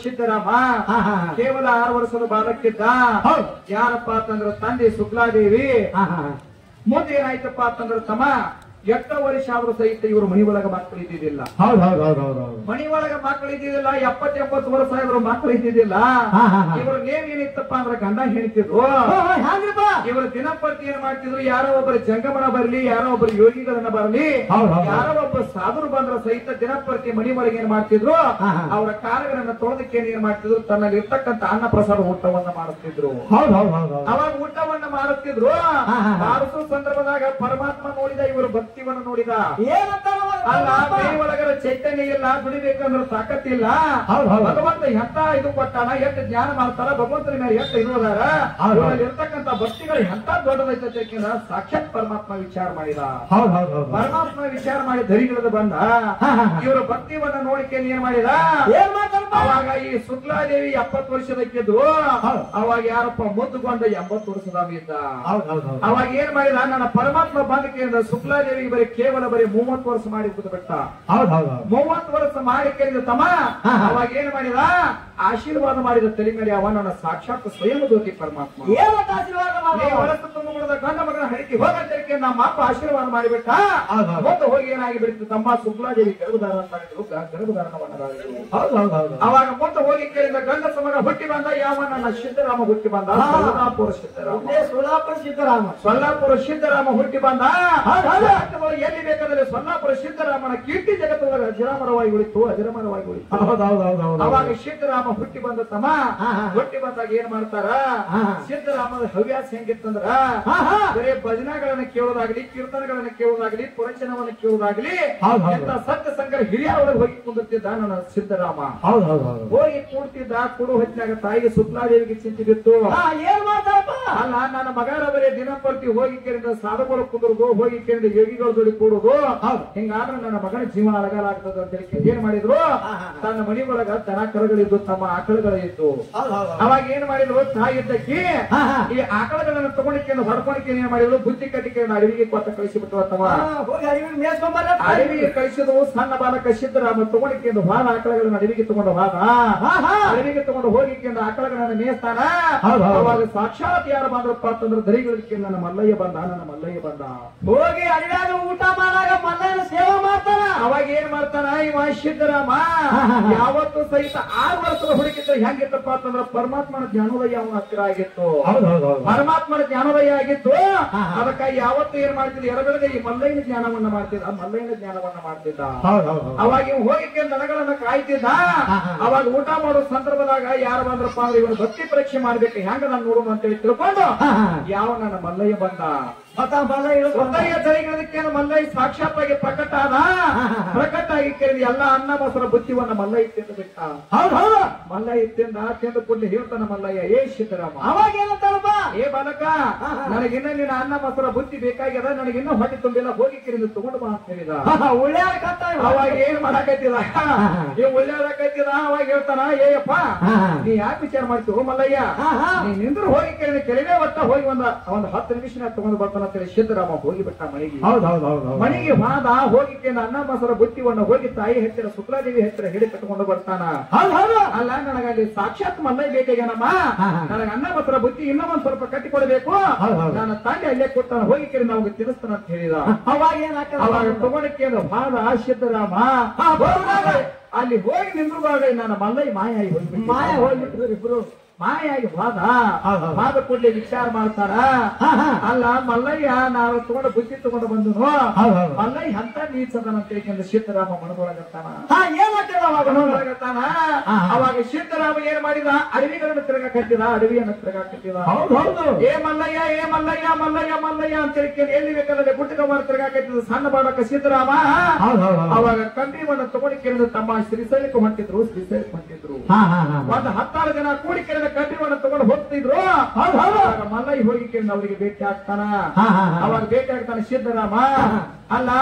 ಸಿದ್ದರಾಮ ಹಾ, ಹಾ, ಹಾ. ಕೇವಲ ಆರು ವರ್ಷದ ಬಾಲಕ್ಕಿದ್ದ ಹೌದು. ಯಾರಪ್ಪ ಅಂತಂದ್ರ ತಂದೆ ಶುಕ್ಲಾದೇವಿ ಹಾ, ಹಾ, ಹಾ. ಮುಂದೆ ಏನಾಯ್ತಪ್ಪ ಅಂತಂದ್ರ ತಮ್ಮ ಎಷ್ಟ ವರ್ಷ ಆದ್ರೂ ಸಹಿತ ಇವರು ಮನಿ ಒಳಗ ಮಕ್ಕಳು ಇದ್ದಿದ್ದಿಲ್ಲ ಹೌದು ಹೌದು ಹೌದು ಹೌದು ಹೌದು ಮನಿ ಒಳಗ ಮಕ್ಕಳು ಇದ್ದಿದ್ದಿಲ್ಲ ಎಪ್ಪತ್ ಎಂಬತ್ತು ವರ್ಷ ಇವರು ಮಕ್ಕಳು ಇದ್ದಿದ್ದಿಲ್ಲ ಹಾ, ಹಾ, ಹಾ. ಇವರು ನೇಮ್ ಏನಿತ್ತಪ್ಪ ಅಂದ್ರ ಗಂಡ ಹೇಳ್ತಿದ್ರು ಹೋ, ಹೋ, ಹ್ಯಾಂಗ್ರಿಪ್ಪ ಇವರು ದಿನಪತ್ತಿ ಏನ್ ಮಾಡ್ತಿದ್ರು ಯಾರೋ ಒಬ್ಬರು ಜಂಗಮನ ಬರಲಿ ಯಾರೋ ಒಬ್ಬರು ಯೋಗಿಗಳನ್ನ ಬರಲಿ ಹೌದು, ಹೌದು. ಯಾರೋ ಒಬ್ಬ ಸಾಧುರು ಬಂದ್ರ ಸಹಿತ ದಿನಪತ್ತಿ ಮನಿ ಒಳಗೆ ಏನ್ ಮಾಡ್ತಿದ್ರು ಹಾ, ಹಾ. ಅವರ ಕಾರ್ಯಗಳನ್ನ ತೊಳೆದಕ್ಕೆ ಏನ್ ಮಾಡ್ತಿದ್ರು ತನ್ನಲ್ಲಿ ಇರ್ತಕ್ಕಂತ ಅನ್ನ ಪ್ರಸಾದ ಊಟವನ್ನ ಮಾಡುತ್ತಿದ್ರು ಹೌದು ಹೌದು ಹೌದು ಹೌದು ಅವಾಗ ಊಟವನ್ನ ಮಾಡುತ್ತಿದ್ರು ಹಾ, ಹಾ. ಮಾಡಿಸೋ ಸಂದರ್ಭದಾಗ ಪರಮಾತ್ಮ ನೋಡಿದ ಇವರು ಭಕ್ತಿವನ್ನ ನೋಡಿದ ಏನಂತ ಅಲ್ಲ ಮೈ ಒಳಗರ ಚೈತನ್ಯ ಇಲ್ಲ ದುಡಿಬೇಕಂದ್ರೆ ತಾಕತ್ತಿಲ್ಲ ಹೌದು, ಹೌದು. ಭಗವಂತ ಎಂತ ಇದು ಕೊಟ್ಟಾನ ಎಷ್ಟು ಜ್ಞಾನ ಮಾಡ್ತಾರ ಭಗವಂತನ ಮೇಲೆ ಎಷ್ಟು ಇರುವುದಾರ ಹೌದು, ಹೌದು. ಇರ್ತಕ್ಕಂತ ಭಕ್ತಿಗಳು ಎಂತ ದೊಡ್ಡದೈತೆ ಯಾಕೆಂದ್ರ ಸಾಕ್ಷಾತ್ ಪರಮಾತ್ಮ ವಿಚಾರ ಮಾಡಿದ ಹೌದು ಹೌದು ಹೌದು ಪರಮಾತ್ಮ ವಿಚಾರ ಮಾಡಿ ಧರಿಗಿಳಿದು ಬಂದ ಹಾ, ಹಾ, ಹಾ. ಇವರ ಭಕ್ತಿವನ್ನ ನೋಡಿಕೆ ಏನ್ ಮಾಡಿದ ಏನ್ ಮಾಡ್ತಾರಪ್ಪ ಅವಾಗ ಈ ಶುಕ್ಲಾದೇವಿ ಎಪ್ಪತ್ತು ವರ್ಷದಕ್ಕಿದ್ದು ಹೌದು. ಅವಾಗ ಯಾರಪ್ಪ ಮುದ್ದುಗೊಂಡ ಎಂಬತ್ತು ವರ್ಷದವ ಇದ್ದ ಹೌದು ಹೌದು ಹೌದು ಅವಾಗ ಏನ್ ಮಾಡಿದ ನನ್ನ ಪರಮಾತ್ಮ ಬಂದಕ್ಕೆ ಶುಕ್ಲಾದೇವಿಗೆ ಬರೀ ಕೇವಲ ಬರೀ ಮೂವತ್ತು ವರ್ಷ ಮಾಡಿ ಕೂತು ಬಿಟ್ಟ ಹೌದು ಹೌದು ಹೌದು ಮೂವತ್ತು ವರ್ಷ ಮಾಡಿಕೆ ತಮ್ಮ ಹಾ, ಹಾ. ಅವಾಗ ಏನ್ ಮಾಡಿದ ಆಶೀರ್ವಾದ ಮಾಡಿದ ತಲೆ ಮೇಲೆ ಅವ ನನ್ನ ಸಾಕ್ಷಾತ್ ಸ್ವಯಂ ಜ್ಯೋತಿ ಪರಮಾತ್ಮ ಏನಂತ ಆಶೀರ್ವಾದ ನೀ ಮಾಡೋದು? ಹೊರತು ತುಂಬಿದ ಗಂಡ ಮಗನ ಹರಿಕೆ ಹೋಗಂತಕ್ಕೆ ನಮ್ಮ ಅಪ್ಪ ಆಶೀರ್ವಾದ ಮಾಡಿಬಿಟ್ಟ ಹೌದು, ಹೌದು. ಮುಂದೆ ಹೋಗಿ ಏನಾಗಿ ಬಿಡ್ತು ತಮ್ಮ ಶುಕ್ಲಾದೇವಿ ಗರ್ಭಧಾರ ಅಂತ ಹೇಳಿದ್ರು ಗ- ಗರ್ಭಧಾರಣವನ್ನ ಮಾಡಿದ್ರು. ಹೌದು ಹೌದು ಹೌದು ಅವಾಗ ಮುಂದೆ ಹೋಗಿ ಕೇಳಿದ ಗಂಡ ಸಮಗ ಹುಟ್ಟಿ ಬಂದ ಯಾವ ನನ್ನ ಸಿದ್ದರಾಮ ಹುಟ್ಟಿ ಬಂದ ಹಾ. ಸೊಲ್ಲಾಪುರ ಸಿದ್ದರಾಮ ಇದೇ ಸೋಲಾಪುರ ಸಿದ್ದರಾಮ ಸೊಲ್ಲಾಪುರ ಸಿದ್ದರಾಮ ಹುಟ್ಟಿ ಬಂದ ಹೌದು, ಹೌದು. ರಾಜ್ಯದೊಳಗೆ ಎಲ್ಲಿ ಬೇಕಾದರೆ ಸೊಲ್ಲಾಪುರ ಸಿದ್ದರಾಮನ ಕೀರ್ತಿ ಜಗತ್ತೊಳಗೆ ಅಜರಾಮರವಾಗಿ ಉಳಿತು ಅಜರಾಮರವಾಗಿ ಉಳಿತು ಹೌದು ಹೌದು ಹೌದು ಹೌದು ಅವಾಗ ಸಿದ್ದರಾಮ ಹುಟ್ಟಿ ಬಂದ ತಮ್ಮ ಹಾ, ಹಾ. ಹುಟ್ಟಿ ಬಂದಾಗ ಏನ್ ಮಾಡ್ತಾರ ಹಾ. ಸಿದ್ದರಾಮದ ಹವ್ಯಾಸ ಹೆಂಗಿತ್ತಂದ್ರ ಹಾ, ಹಾ. ಬರೇ ಭಜನೆಗಳನ್ನ ಕೇಳೋದಾಗ್ಲಿ ಕೀರ್ತನಗಳನ್ನ ಕೇಳೋದಾಗ್ಲಿ ಪುರಚನವನ್ನ ಕೇಳೋದಾಗ್ಲಿ ಹೌದು, ಹೌದು. ಎಂತ ಸತ್ಯ ಸಂಕರ ಹಿರಿಯರ ಒಳಗೆ ಹೋಗಿ ಕುಂದಿರ್ತಿದ್ದ ನನ್ನ ಸಿದ್ದರಾಮ ಹೌದು ಹೌದು ಹೌದು ಹೋಗಿ ಕೂಡ್ತಿದ್ದ ಕುಡು ಹೊತ್ತಿನಾಗ ತಾಯಿಗೆ ಸುಕ್ಲಾದೇವಿಗೆ ಚಿಂತೆ ಬಿತ್ತು ಹಾ, ಏನ್ ಮಾಡ್ತಾರಪ್ಪ ಅಲ್ಲ ನನ್ನ ಮಗನ ಬರೀ ದಿನಪತ್ತಿ ಹೋಗಿ ಕೇಳಿದ ಸಾಧುಗಳು ಕುದುರುದು ಹೋಗಿ ಕೇಳಿದ ಯೋಗಿಗಳ ಜೋಡಿ ಕೂಡುದು ಹೌದು. ಹಿಂಗಾದ್ರೆ ನನ್ನ ಮಗನ ಜೀವನ ಅಳಗಾಲಾಗ್ತದೆ ಅಂತ ಹೇಳಿ ಏನ್ ಮಾಡಿದ್ರು ಹಾ, ಹಾ. ತನ್ನ ಮನಿ ಒಳಗ ದನ ಕರುಗಳಿದ್ದು ತಮ್ಮ ಆಕಳುಗಳಿದ್ದು ಹೌದು ಹೌದು ಹೌದು. ಅವಾಗ ಏನ್ ಮಾಡಿದ್ರು ತಾಯಿ ಇದ್ದಕ್ಕಿ ಹಾ, ಹಾ. ಈ ಆಕಳಗಳನ್ನ ತಗೊಂಡಿಕ್ಕೆ ಹೊಡ್ಕೊಂಡಿಕ್ಕೆ ಏನ್ ಮಾಡಿದ್ರು ಬುದ್ಧಿ ಕಟ್ಟಿಕೆ ಅಡವಿಗೆ ಕೊತ್ತ ಕಳಿಸಿಬಿಟ್ಟು ತಮ್ಮ ಹಾ, ಹೋಗಿ ಅರಿವಿಗೆ ಮೇಯ್ಸ್ಕೊಂಬರ್ರಿ ಅಂತ ಅಡವಿಗೆ ಕಳಿಸಿದ್ರು ಸಣ್ಣ ಬಾಲಕ ಸಿದ್ದರಾಮ ತಗೊಂಡಿಕ್ಕೆ ಹಾದ ಆಕಳಗಳನ್ನ ಅಡವಿಗೆ ತಗೊಂಡು ಹಾದ ಹಾ, ಹಾ. ಅಡವಿಗೆ ತಗೊಂಡು ಹೋಗಿಕ್ಕೆ ಆಕಳಗಳನ್ನ ಮೇಯಿಸ್ತಾನ ಹೌದು, ಹೌದು. ಅವಾಗ ಸಾಕ್ಷಾತ್ ಯಾರು ಬಂದ್ರಪ್ಪ ಅಂತಂದ್ರೆ ದರಿಗಳಿಗೆ ನನ್ನ ಮಲ್ಲಯ್ಯ ಬಂದ ನನ್ನ ಮಲ್ಲಯ್ಯ ಬಂದ ಹೋಗಿ ಅರಿವ್ಯಾಗ ಊಟ ಮಾಡಾಗ ಮಲ್ಲಯ್ಯನ ಸೇವೆ ಮಾಡ್ತಾನ ಅವಾಗ ಏನ್ ಮಾಡ್ತಾನ ಇವ ಸಿದ್ದರಾಮ ಹಾ, ಹಾ, ಹಾ. ಯಾವತ್ತು ಸಹಿತ ಆರು ವರ್ಷದ ಹುಡುಕಿದ್ರೆ ಹೆಂಗಿತ್ತಪ್ಪ ಅಂತಂದ್ರೆ ಪರಮಾತ್ಮನ ಜ್ಞಾನೋದಯ ಅವನ ಹತ್ತಿರ ಆಗಿತ್ತು ಹೌದು ಹೌದು ಹೌದು ಪರಮಾತ್ಮನ ಜ್ಞಾನೋದಯ ಆಗಿತ್ತು ಹಾ. ಅದಕ್ಕಾಗಿ ಯಾವತ್ತು ಏನ್ ಮಾಡ್ತಿದ್ದ ಎಡಗಡೆಗೆ ಈ ಮಲ್ಲಯ್ಯನ ಜ್ಞಾನವನ್ನ ಮಾಡ್ತಿದ್ದ ಮಲ್ಲಯ್ಯನ ಜ್ಞಾನವನ್ನ ಮಾಡ್ತಿದ್ದ ಹೌದು ಹೌದು ಹೌದು ಅವಾಗ ಇವ್ ಹೋಗಿಕ್ಕೆ ದನಗಳನ್ನ ಕಾಯ್ತಿದ್ದ ಹಾ, ಹಾ. ಅವಾಗ ಊಟ ಮಾಡೋ ಸಂದರ್ಭದಾಗ ಯಾರು ಬಂದ್ರಪ್ಪ ಅಂದ್ರೆ ಇವನು ಭಕ್ತಿ ಪರೀಕ್ಷೆ ಮಾಡ್ಬೇಕು ಹೆಂಗ ನಾನು ನೋಡುವ ಅಂತ ಹೇಳಿ ತಿಳ್ಕೊಂಡು ಹಾ, ಹಾ. ಯಾವ ನನ್ನ ಮಲ್ಲಯ್ಯ ಬಂದ ಮತ್ತ ಮಲ್ಲ ಇಳಿದು ಬಂದ. ಮಲ್ಲಯ್ಯ ದರಿಗಳದಕ್ಕೆ ಮಲ್ಲಯ್ಯ ಸಾಕ್ಷಾತ್ತಾಗಿ ಪ್ರಕಟ ಆದ ಹಾ, ಹಾ. ಪ್ರಕಟ ಆಗಿ ಕೇಳಿದ ಎಲ್ಲ ಅನ್ನ ಮೊಸರ ಬುದ್ಧಿವನ್ನ ಮಲ್ಲಯ್ಯ ತಿಂದು ಬಿಟ್ಟ ಹೌದು ಹೌದು ಮಲ್ಲಯ್ಯ ತಿಂದ ತಿಂದು ಕೂಡಲೇ ಹೇಳ್ತಾನ ಮಲ್ಲಯ್ಯ ಏ ಸಿದ್ದರಾಮ ಅವಾಗ ಏನಂತಾರಪ್ಪ ಏ ಬಾಲಕ ಹಾ, ಹಾ. ನನಗಿನ್ನ ನಿನ್ನ ಅನ್ನ ಮೊಸರ ಬುದ್ಧಿ ಬೇಕಾಗ್ಯದ ನನಗಿನ್ನೂ ಹೊಟ್ಟೆ ತುಂಬಿಲ್ಲ ಹೋಗಿ ಕಿರಿದು ತಗೊಂಡು ಬಾ ಅಂತ ಹೇಳಿದ ಉಳ್ಳ್ಯಾರ ಕತ್ತ ಇವ. ಅವಾಗ ಏನ್ ಮಾಡಾಕತ್ತಿದ ಹಾ. ನೀವು ಒಳ್ಳೆಯದಾಕತ್ತಿದ ಅವಾಗ ಹೇಳ್ತಾನ ಏಯಪ್ಪ ಹಾ. ನೀ ಯಾಕೆ ವಿಚಾರ ಮಾಡ್ತೀವಿ ಮಲ್ಲಯ್ಯ ಹಾ, ಹಾ. ನೀ ನಿಂದ್ರು ಹೋಗಿ ಕೇಳಿದ ಕೆಳಗೆ ಒಟ್ಟ ಹೋಗಿ ಒಂದ ಒಂದ್ ಹತ್ತು ನಿಮಿಷ ತಗೊಂಡು ಬರ್ತಾನ ಅಂತ ಹೇಳಿ ಸಿದ್ದರಾಮ ಹೋಗಿ ಬಿಟ್ಟ ಮನೆಗೆ ಹೌದು ಹೌದು ಹೌದು ಹೌದು ಮನೆಗೆ ಹೋದ ಹೋಗಿ ಕೇಳಿದ ಅನ್ನ ಮೊಸರ ಬುತ್ತಿವನ್ನ ಹೋಗಿ ತಾಯಿ ಹತ್ತಿರ ಶುಕ್ಲಾದೇವಿ ಹತ್ತಿರ ಹಿಡಿ ಕಟ್ಕೊಂಡು ಬರ್ತಾನ ಹೌದು ಹೌದು ಅಲ್ಲ ನನಗಲ್ಲಿ ಸಾಕ್ಷಾತ್ ಮಲ್ಲಯ್ಯ ಬೇಕಾಗ್ಯಾನಮ್ಮ ಹಾ, ಹಾ. ನನಗೆ ಅನ್ನ ಮೊಸರ ಬುತ್ತಿ ಇನ್ನೂ ಒಂದ್ ಸ್ವಲ್ಪ ಕಟ್ಟಿ ಕೊಡಬೇಕು ಹೌದು, ಹೌದು. ನನ್ನ ತಂದೆ ಅಲ್ಲೇ ಕೊಡ್ತಾನ ಹೋಗಿ ಕೇಳಿ ನಾವು ತಿನ್ನಿಸ್ತಾನ ಅಂತ ಹೇಳಿದ ಅವಾಗ ಏನಾಗ್ತದ ಅವಾಗ ತಗೊಂಡಕ್ಕೆ ಬಾದ ಸಿದ್ದರಾಮ ಹಾ, ಹೋದಾಗ ಅಲ್ಲಿ ಹೋಗಿ ನಿಂದ್ರುವಾಗ ನನ್ನ ಮಲ್ಲಯ್ಯ ಮಾಯಾಗಿ ಹೋಗ್ಬಿಟ್ಟು ಮಾಯ ಹೋಗ್ಬಿಟ್ಟಿದ್ರು ಇಬ್ರು ಮಾಯಾಗಿ ಹೋದ ಹೌದು, ಹೌದು. ಮಾದ ಕೂಡಲೇ ವಿಚಾರ ಮಾಡ್ತಾರ ಹಾ, ಹಾ. ಅಲ್ಲ ಮಲ್ಲಯ್ಯ ನಾವು ತಗೊಂಡು ಬುದ್ಧಿ ತಗೊಂಡು ಬಂದನು ಹೌದು, ಹೌದು. ಮಲ್ಲಯ್ಯ ಅಂತ ನೀಚದನ ಅಂತ ಹೇಳ್ಕೊಂಡು ಸಿದ್ದರಾಮ ಮನದೊಳಗತ್ತಾನ ಹಾ ಏನಾಗ್ತದ ಅವಾಗ ನೋಡು. ಮನದೊಳಗತ್ತಾನ ಹಾ. ಅವಾಗ ಸಿದ್ದರಾಮ ಏನ್ ಮಾಡಿದ ಅಡವಿಗಳನ್ನು ತಿರುಗ ಕಟ್ಟಿದ ಅಡವಿಯನ್ನು ತಿರುಗ ಕಟ್ಟಿದ ಹೌದು ಹೌದು ಏ ಮಲ್ಲಯ್ಯ ಏ ಮಲ್ಲಯ್ಯ ಮಲ್ಲಯ್ಯ ಮಲ್ಲಯ್ಯ ಅಂತ ಹೇಳಿ ಎಲ್ಲಿ ಬೇಕಾದ್ರೆ ಗುಟ್ಟಕಮಾರ್ ತಿರುಗಾಕತ್ತಿದ್ರು ಸಣ್ಣ ಬಾಲಕ ಸಿದ್ದರಾಮ ಹೌದು ಹೌದು ಹೌದು ಅವಾಗ ಕಂಬಿವನ್ನು ತಗೊಂಡು ಕೇಳಿದ ತಮ್ಮ ಶ್ರೀಶೈಲಕ್ಕೆ ಹೊಂಟಿದ್ರು ಶ್ರೀಶೈಲಕ್ಕೆ ಹೊಂಟಿದ್ರು ಹಾ ಹಾ ಹಾ ಒಂದು ಹತ್ತಾರು ಜನ ಕೂಡಿ ಕೇಳಿದ ಕಂಬಿವನ್ನು ತಗೊಂಡು ಹೋಗ್ತಿದ್ರು ಹೌದು ಹೌದು ಅವಾಗ ಮಲ್ಲಯ್ಯ ಹೋಗಿ ಕೇಳಿದ ಅವರಿಗೆ ಭೇಟಿ ಆಗ್ತಾನ ಹಾ, ಹಾ, ಹಾ. ಅವಾಗ ಭೇಟಿ ಆಗ್ತಾನೆ ಸಿದ್ದರಾಮ ಅಲ್ಲ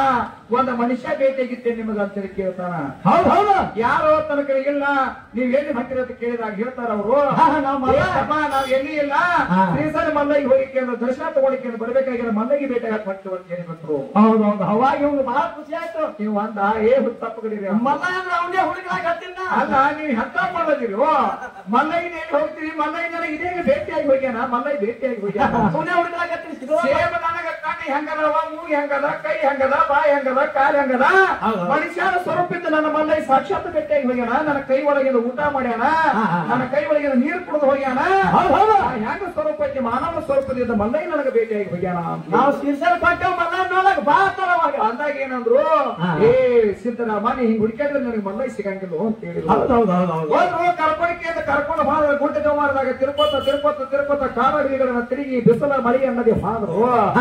ಒಂದು ಮನುಷ್ಯ ಭೇಟಿಯಾಗಿದ್ದೆ ನಿಮಗ ಅಂತೇಳಿ ಕೇಳ್ತಾನ ಹೌದ್ ಹೌದು ಯಾರೋ ತನಕ ಇಲ್ಲ ನೀವ್ ಎಲ್ಲಿ ಹೊಂಟಿರ ಅಂತ ಕೇಳಿದಾಗ ಹೇಳ್ತಾರ ಅವರು ಹಾ, ಹಾ, ನಾವ್ ಮಲ್ಲ. ನಾವ್ ಎಲ್ಲಿ ಇಲ್ಲ ಹಾ. ಶ್ರೀಸರ ಮಲ್ಲಯ್ಯ ಹೋಗಿಕ್ಕೆ ಅಂದ್ರೆ ದರ್ಶನ ತಗೊಳಿಕ್ಕೆ ಅಂದ್ರೆ ಬರ್ಬೇಕಾಗಿರೋ ಮಲ್ಲಯ್ಯ ಭೇಟಿಯಾಗಿ ಹೊಂಟಿವ ಅಂತ ಹೇಳಿಬಿಟ್ರು ಹೌದು ಹೌದು ಅವಾಗ ಇವ್ನು ಬಹಳ ಖುಷಿ ಆಯ್ತು ನೀವು ಅಂದ ಏ ಹುತ್ತಪ್ಪಗಳಿರಿ ಮಲ್ಲ ಅಂದ್ರೆ ಅವನೇ ಹುಡುಗರಾಗ ಹತ್ತಿನ ಅಲ್ಲ ನೀವು ಎಂತ ಮಾಡೋದಿರಿ ಓ ಮಲ್ಲಯ್ಯನ ಎಲ್ಲಿ ಹೋಗ್ತೀರಿ ಮಲ್ಲಯ್ಯ ನನಗೆ ಇದೇ ಭೇಟಿಯಾಗಿ ಹೋಗ್ಯಾನ ಮಲ್ಲಯ್ಯ ಭೇಟಿಯಾಗಿ ಹೋಗ್ಯಾನ ಅವನೇ ಹುಡುಗರಾಗ ಹತ್ತಿನ ಸಿಗುವ ಸೇಮ ನನಗ ಕಣ್ಣಿ ಹೆಂಗದವ ಮೂಗ್ ಹೆಂಗದ ಕೈ ಹೆಂಗದ ಬಾಯಿ ಹೆಂಗದ ಕಾಲ್ ಹೆಂಗದ ಹೌದು. ಮನುಷ್ಯನ ಸ್ವರೂಪಿದ್ದ ನನ್ನ ಮಲ್ಲಯ್ಯ ಸಾಕ್ಷಾತ್ ಭೇಟಿಯಾಗಿ ಹೋಗ್ಯಾನ ನನ್ನ ಕೈ ಒಳಗಿಂದ ಊಟ ಮಾಡ್ಯಾನ ಹಾ, ಹಾ. ನನ್ನ ಕೈ ಒಳಗಿಂದ ನೀರು ಕುಡಿದು ಹೋಗ್ಯಾನ ಹೌದು ಹೌದು ಆ ಹೆಂಗ ಸ್ವರೂಪ ಐತಿ ಮಾನವ ಸ್ವರೂಪದಿಂದ ಮಲ್ಲಯ್ಯ ನನಗೆ ಭೇಟಿಯಾಗಿ ಹೋಗ್ಯಾನ ಅಂತ. ನಾವು ಸಿರ್ಸಲ್ ಕೊಟ್ಟೆವು ಮಲ್ಲ ನೋಡಕ್ ಬಾ ತರ ಅವಾಗ ಅಂದಾಗ ಏನಂದ್ರು ಹಾ. ಏ ಸಿದ್ದರಾಮ ನೀ ಹಿಂಗ್ ಹುಡುಕಾಡಿದ್ರೆ ನನಗೆ ಮಲ್ಲಯ್ಯ ಸಿಗಂಗಿಲ್ಲ ಅಂತ ಹೇಳಿದ್ರು ಹೌದು ಹೌದು ಹೌದು ಹೌದು ಹೋದ್ರು ಕರ್ಪಣಿಕೆ ಅಂತ ಕರ್ಕೊಂಡು ಹೋದ ಗುಡ್ಡ ಜಮಾರದಾಗ ತಿರುಪತ ತಿರುಪತ ತಿರುಪತ ಕಾಡಗಿರಿಗಳನ್ನ ತಿರುಗಿ ಬಿಸಿಲ ಮಳಿ ಅನ್ನದೇ ಹೋದ್ರು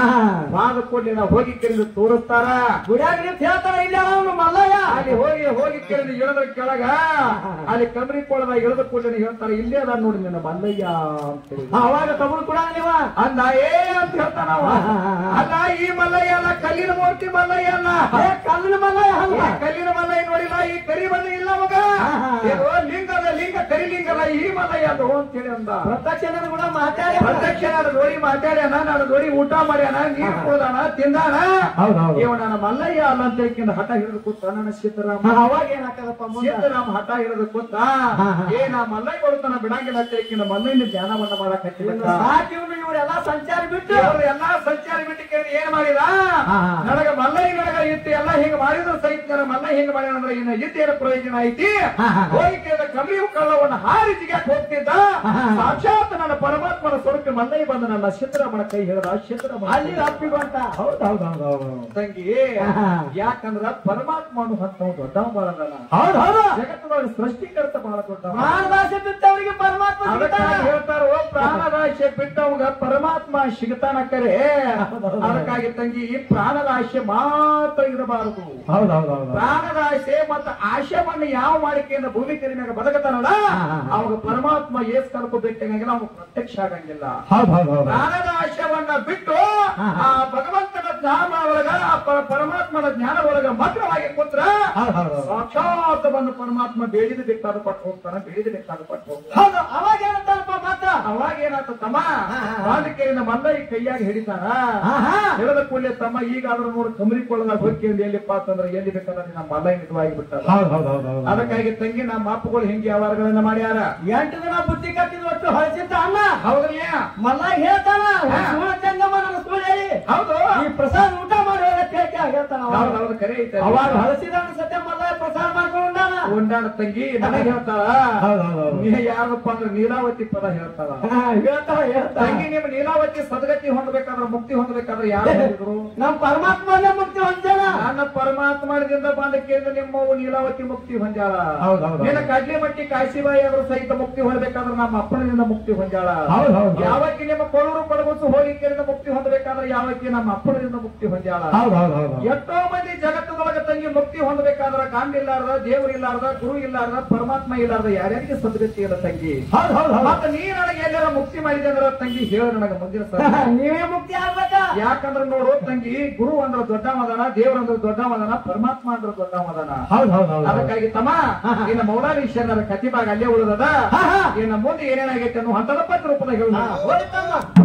ವಾದ ಕೂಡಲೇ ನಾವು ಹೋಗಿ ಕೆರೆದು ತೋರಿಸ್ತಾರ ಗುಡಿಯಾಗ ನಿಂತ್ ಹೇಳ್ತಾರ ಇಲ್ಲ ಅವನು ಮಲ್ಲಯ್ಯ ಅಲ್ಲಿ ಹೋಗಿ ಹೋಗಿ ಕೆರೆದು ಇಳಿದ್ರ ಕೆಳಗ ಅಲ್ಲಿ ಕಮರಿ ಕೋಳದಾಗ ಇಳಿದ ಕೂಡಲೇ ಹೇಳ್ತಾರೆ ಇಲ್ಲೇ ಅದ ನೋಡಿ ನಿನ್ನ ಮಲ್ಲಯ್ಯ ಅಂತ ಹೇಳಿ. ಅವಾಗ ತಗೊಂಡು ಕೂಡ ನೀವ ಅಂದ ಏ ಅಂತ ಹೇಳ್ತಾನ ಅವ. ಅಲ್ಲ ಈ ಮಲ್ಲಯ್ಯ ಅಲ್ಲ ಕಲ್ಲಿನ ಮೂರ್ತಿ ಮಲ್ಲಯ್ಯ ಅಲ್ಲ ಏ, ಕಲ್ಲಿನ ಮಲ್ಲಯ್ಯ ಅಲ್ಲ ಈ ಕಲ್ಲಿನ ಮಲ್ಲಯ್ಯ ನೋಡಿಲ್ಲ ಈ ಕರಿ ಮಲ್ಲ ಇಲ್ಲ ಮಗ ಇದು ಲಿಂಗದ ಲಿಂಗ ಕರಿ ಲಿಂಗದ ಈ ಮಲ್ಲಯ್ಯ ಅದು ಅಂತ ಹೇಳಿ ಅಂದ ಪ್ರತ್ಯಕ್ಷ ಕೂಡ ಮಾತಾಡಿ ಪ್ರತ್ಯಕ್ಷ ನಾನು ನೋಡಿ ಮಾತಾಡ್ಯಾನ ನಾನು ನೋಡಿ ಊಟ ಮಾಡ್ಯಾನ ನೀರ್ ಕುಡ್ದಾನ ತಿಂದಾನ ಹೌದು ಹೌದು ಇವ ನನ್ನ ಮಲ್ಲಯ್ಯ ಅಲ್ಲ ಅಂತ ಹೇಳ್ಕೊಂಡು ಹಠ ಹಿಡಿದು ಕೂತ ನನ್ನ ಸಿದ್ದರಾಮ ಅವಾಗ ಏನಾಗ್ತದಪ್ಪ ಮುಂದೆ ಸಿದ್ದರಾಮ ಹಠ ಹಿಡಿದು ಕೂತ ಹಾ, ಹಾ. ಏ ನಾ ಮಲ್ಲಯ್ಯ ಕೊಡ್ತಾನ ಬಿಡಂಗಿಲ್ಲ ಅಂತ ಹೇಳ್ಕೊಂಡು ಮಲ್ಲಯ್ಯನ ಧ್ಯಾನವನ್ನ ಮಾಡಕ್ ಹಚ್ಚಿಬಿಟ್ಟ ಸಾಕಿ ಇವ್ನು ಇವರೆಲ್ಲ ಸಂಚಾರ ಬಿಟ್ಟು ಇವ್ರು ಎಲ್ಲಾ ಸಂಚಾರ ಬಿಟ್ಟು ಕೇಳಿ ಏನ್ ಮಾಡಿದ ಹಾ. ನನಗ ಮಲ್ಲಯ್ಯ ನನಗ ಇತ್ತು ಎಲ್ಲ ಹಿಂಗ ಮಾಡಿದ್ರು ಸಹಿತ ನನ್ನ ಮಲ್ಲಯ್ಯ ಹಿಂಗ ಮಾಡ್ಯಾನ ಅಂದ್ರೆ ಇನ್ನ ಇದ್ದೇನ ಪ್ರಯೋಜನ ಐತಿ ಹಾ, ಹಾ. ಹೋಗಿ ಕೇಳಿದ ಕಮ್ಮಿ ಕಳ್ಳವನ್ನ ಹಾರಿ ಜಿಗ್ಯಾಕ್ ಹೋಗ್ತಿದ್ದ ಹಾ, ಹಾ. ಸಾಕ್ಷಾತ್ ನನ್ನ ಪರಮಾತ್ಮನ ಸ್ವರೂಪ ಮಲ್ಲಯ್ಯ ಬಂದ ನನ್ನ ಸಿದ್ದರಾಮನ ಕೈ ಹಿಡಿದ ಸಿದ್ದರಾಮ ಅಲ್ಲಿ ಅಪ್ಪಿಕೊಂಡ ಹೌದು ಹೌದು ಹೌದು ಹೌದು ತಂಗಿ ಹಾ. ಯಾಕಂದ್ರ ಪರಮಾತ್ಮನು ಅಂತ ದೊಡ್ಡವ ಬಾಳದನ ಹೌದು ಹೌದು ಜಗತ್ತಿನೊಳಗೆ ಸೃಷ್ಟಿಕರ್ತ ಬಹಳ ದೊಡ್ಡವ ಮಾನದಾಸೆ ಬಿದ್ದವರಿಗೆ ಪರಮಾತ್ಮ ಅದಕ್ಕಾಗಿ ಸಿಗ್ತಾನ. ಹೇಳ್ತಾರೋ ಪ್ರಾಣರಾಶಿ ಬಿಟ್ಟವಾಗ ಪರಮಾತ್ಮ ಸಿಗತಾನ ಕರೆ ಅದಕ್ಕಾಗಿ ತಂಗಿ ಈ ಪ್ರಾಣರಾಶಿ ಮಾತ್ರ ಇರಬಾರದು ಹೌದು ಹೌದು ಹೌದು ಪ್ರಾಣರಾಶಿ ಮತ್ತು ಆಶಯವನ್ನು ಯಾವ ಮಾಡಿಕೆಯಿಂದ ಭೂಮಿ ಮ್ಯಾಗ ಬದಕತಾನಲ್ಲ ಅವಾಗ ಪರಮಾತ್ಮ ಏಸ್ ಕಲ್ಕೋಬೇಕಾಗಿಲ್ಲ ಅವಾಗ ಪ್ರತ್ಯಕ್ಷ ಆಗಂಗಿಲ್ಲ ಹೌದು ಹೌದು ಹೌದು ಜ್ಞಾನದ ಆಶಯವನ್ನ ಬಿಟ್ಟು ಆ ಭಗವಂತನ ಜ್ಞಾನ ಒಳಗ ಆ ಪ- ಪರಮಾತ್ಮನ ಜ್ಞಾನ ಒಳಗ ಮಗ್ನವಾಗಿ ಕೂತ್ರ ಹೌದು ಹೌದು ಹೌದು. ಸಾಕ್ಷಾತ್ ಬಂದು ಪರಮಾತ್ಮ ಬೇಡಿದ ಬೇಕಾದ ಪಟ್ಟು ಹೋಗ್ತಾನ ಬೇಡಿದ ಬೇಕಾದ ಪಟ್ಟು ಹೋಗ್ತಾನ ಹೌದು ಅವಾಗ ಏನಂತಾರಪ್ಪ ಮಾತ್ರ ಅವಾಗ ಏನಾಯ್ತು ತಮ್ಮ ಹಾ, ಹಾ. ಬಾಲಿಕೆಯಿಂದ ಮಲ್ಲಯ್ಯ ಕೈಯಾಗಿ ಹಿಡಿತಾರ ಹಾ, ಹಾ. ಹಿಡಿದ ಕೂಡಲೇ ತಮ್ಮ ಈಗಾದ್ರೂ ನೋಡು ಕಮರಿ ಕೊಳ್ಳದಾಗ ಹೋಗಿ ಎಲ್ಲಿಪ್ಪ ಅಂತಂದ್ರೆ ಎಲ್ಲಿ ಬೇಕಾದ್ರೆ ನಮ್ಮ ಮಲ್ಲಯ್ಯ ನಿಜವಾಗಿ ಬಿಟ್ಟಲ್ಲ ಹೌದು ಹೌದು ಹೌದು ಹೌದು ಅದಕ್ಕಾಗಿ ತಂಗಿ ನಮ್ಮ ಅಪ್ಪಗಳು ಹಿಂಗೆ ವ್ಯವಹಾರಗಳನ್ನ ಮಾಡ್ಯಾರ ಎಂಟು ದಿನ ಬುದ್ಧಿ ಕಟ್ಟಿದ ಒಟ್ಟು ಹಳಸಿದ್ದ ಅಣ್ಣ ಹೌದ್ರಿಯ ಮಲ್ಲ ಹೇಳ್ತಾನ ಹಾ. ಸುಳ್ಳ ಚಂಗಮ್ಮ ನನ್ನ ಸುಳ್ಳು ಹೇಳಿ ಹೌದು ಈ ಪ್ರಸಾದ ಊಟ ಮಾಡಿ ಕೇಳ್ಕ ಹೇಳ್ತಾನ ಅವಾಗ. ಹೌದು ಹೌದು ಕರೆ ಐತೆ ಅವಾಗ ಹಳಸಿದ ಸತ್ಯ ಮಲ್ಲ ಪ್ರಸಾದ ಮಾಡ್ಕೊಂಡಾನ ಉಂಡಾಣ ತಂಗಿ ನನಗೆ ಹೇಳ್ತಾಳ ಹೌದು ಹೌದು ಹೌದು ನೀ ಯಾರಪ್ಪ ಅಂದ್ರೆ ನೀಲಾವತಿ ಪದ ಹೇಳ್ತಾಳ ಹಾ, ಹೇಳ್ತಾಳ ಹೇಳ್ತಾಳ ತಂಗಿ ನಿಮ್ ನೀಲಾವತಿ ಸದ್ಗತಿ ಹೊಂದಬೇಕಾದ್ರೆ ಮುಕ್ತಿ ಹೊಂದಬೇಕಾದ್ರೆ ಯಾರು ಹೇಳಿದ್ರು ನಮ್ ಪರಮಾತ್ಮನೇ ಮುಕ್ತಿ ಹೊಂದ್ಯಾನ ನನ್ನ ಪರಮಾತ್ಮದಿಂದ ಬಂದ ಕೇಂದ್ರ ನಿಮ್ಮವು ನೀಲಾವತಿ ಮುಕ್ತಿ ಹೊಂದ್ಯಾಳ ಹೌದು, ಹೌದು, ಹೌದು. ನಿನ್ನ ಕಡ್ಲಿ ಮಟ್ಟಿ ಕಾಶಿಬಾಯಿ ಅವರು ಸಹಿತ ಮುಕ್ತಿ ಹೊಂದಬೇಕಾದ್ರೆ ನಮ್ಮ ಅಪ್ಪನಿಂದ ಮುಕ್ತಿ ಹೊಂದ್ಯಾಳ ಹೌದು, ಹೌದು. ಯಾವಕ್ಕೆ ನಿಮ್ಮ ಕೊಳೂರು ಕೊಡಗುಸು ಹೋಲಿಕೆಯಿಂದ ಮುಕ್ತಿ ಹೊಂದಬೇಕಾದ್ರೆ ಯಾವಕ್ಕೆ ನಮ್ಮ ಅಪ್ಪನಿಂದ ಮುಕ್ತಿ ಹೊಂದ್ಯಾಳ ಹೌದು ಹೌದು ಹೌದು ಎಷ್ಟೋ ಮಂದಿ ಜಗತ್ತದೊಳಗ ತಂಗಿ ಮುಕ್ತಿ ಹೊಂದಬೇಕಾದ್ರ ಕಾಂಡ್ ಇಲ್ಲಾರ್ದ ದೇವ್ರು ಇಲ್ಲಾರ್ದ ಗುರು ಇಲ್ಲಾರ್ದ ಪರಮಾತ್ಮ ಇಲ್ಲಾರ್ದ ಯಾರ್ಯಾರಿಗೆ ಸದ್ಗತಿ ಇಲ್ಲ ತಂಗಿ ಹೌದು ಹೌದು ಹೌದು ಮತ್ತ ನೀ ನನಗೆ ಎಲ್ಲಾರ ಮುಕ್ತಿ ಮಾಡಿದೆ ಅಂದ್ರ ತಂಗಿ ಹೇಳ ನನಗ ಮುಂದಿನ ಸಲ ನೀವೇ ಮುಕ್ತಿ ಆಗ್ಬೇಕ ಯಾಕಂದ್ರ ನೋಡು ತಂಗಿ ಗುರು ಅಂದ್ರ ದೊಡ್ಡ ಮದನ ದೇವ್ರ ಅಂದ್ರ ದೊಡ್ಡ ಮದನ ಪರಮಾತ್ಮ ಅಂದ್ರ ದೊಡ್ಡ ಮದನ ಹೌದು ಹೌದು ಹೌದು ಅದಕ್ಕಾಗಿ ತಮ್ಮ ಇನ್ನ ಮೌಲಾಲಿ ಶರಣರ ಕತಿಬಾಗ ಅಲ್ಲೇ ಉಳಿದದ ಹಾ, ಹಾ. ಇನ್ನ ಮುಂದೆ ಏನೇನಾಗೈತೆ ಅನ್ನೋ ಹಂತದ ಪತ್ರ ರೂಪದಾಗ ಹೇಳ ಹೋಯ್ತಮ್ಮ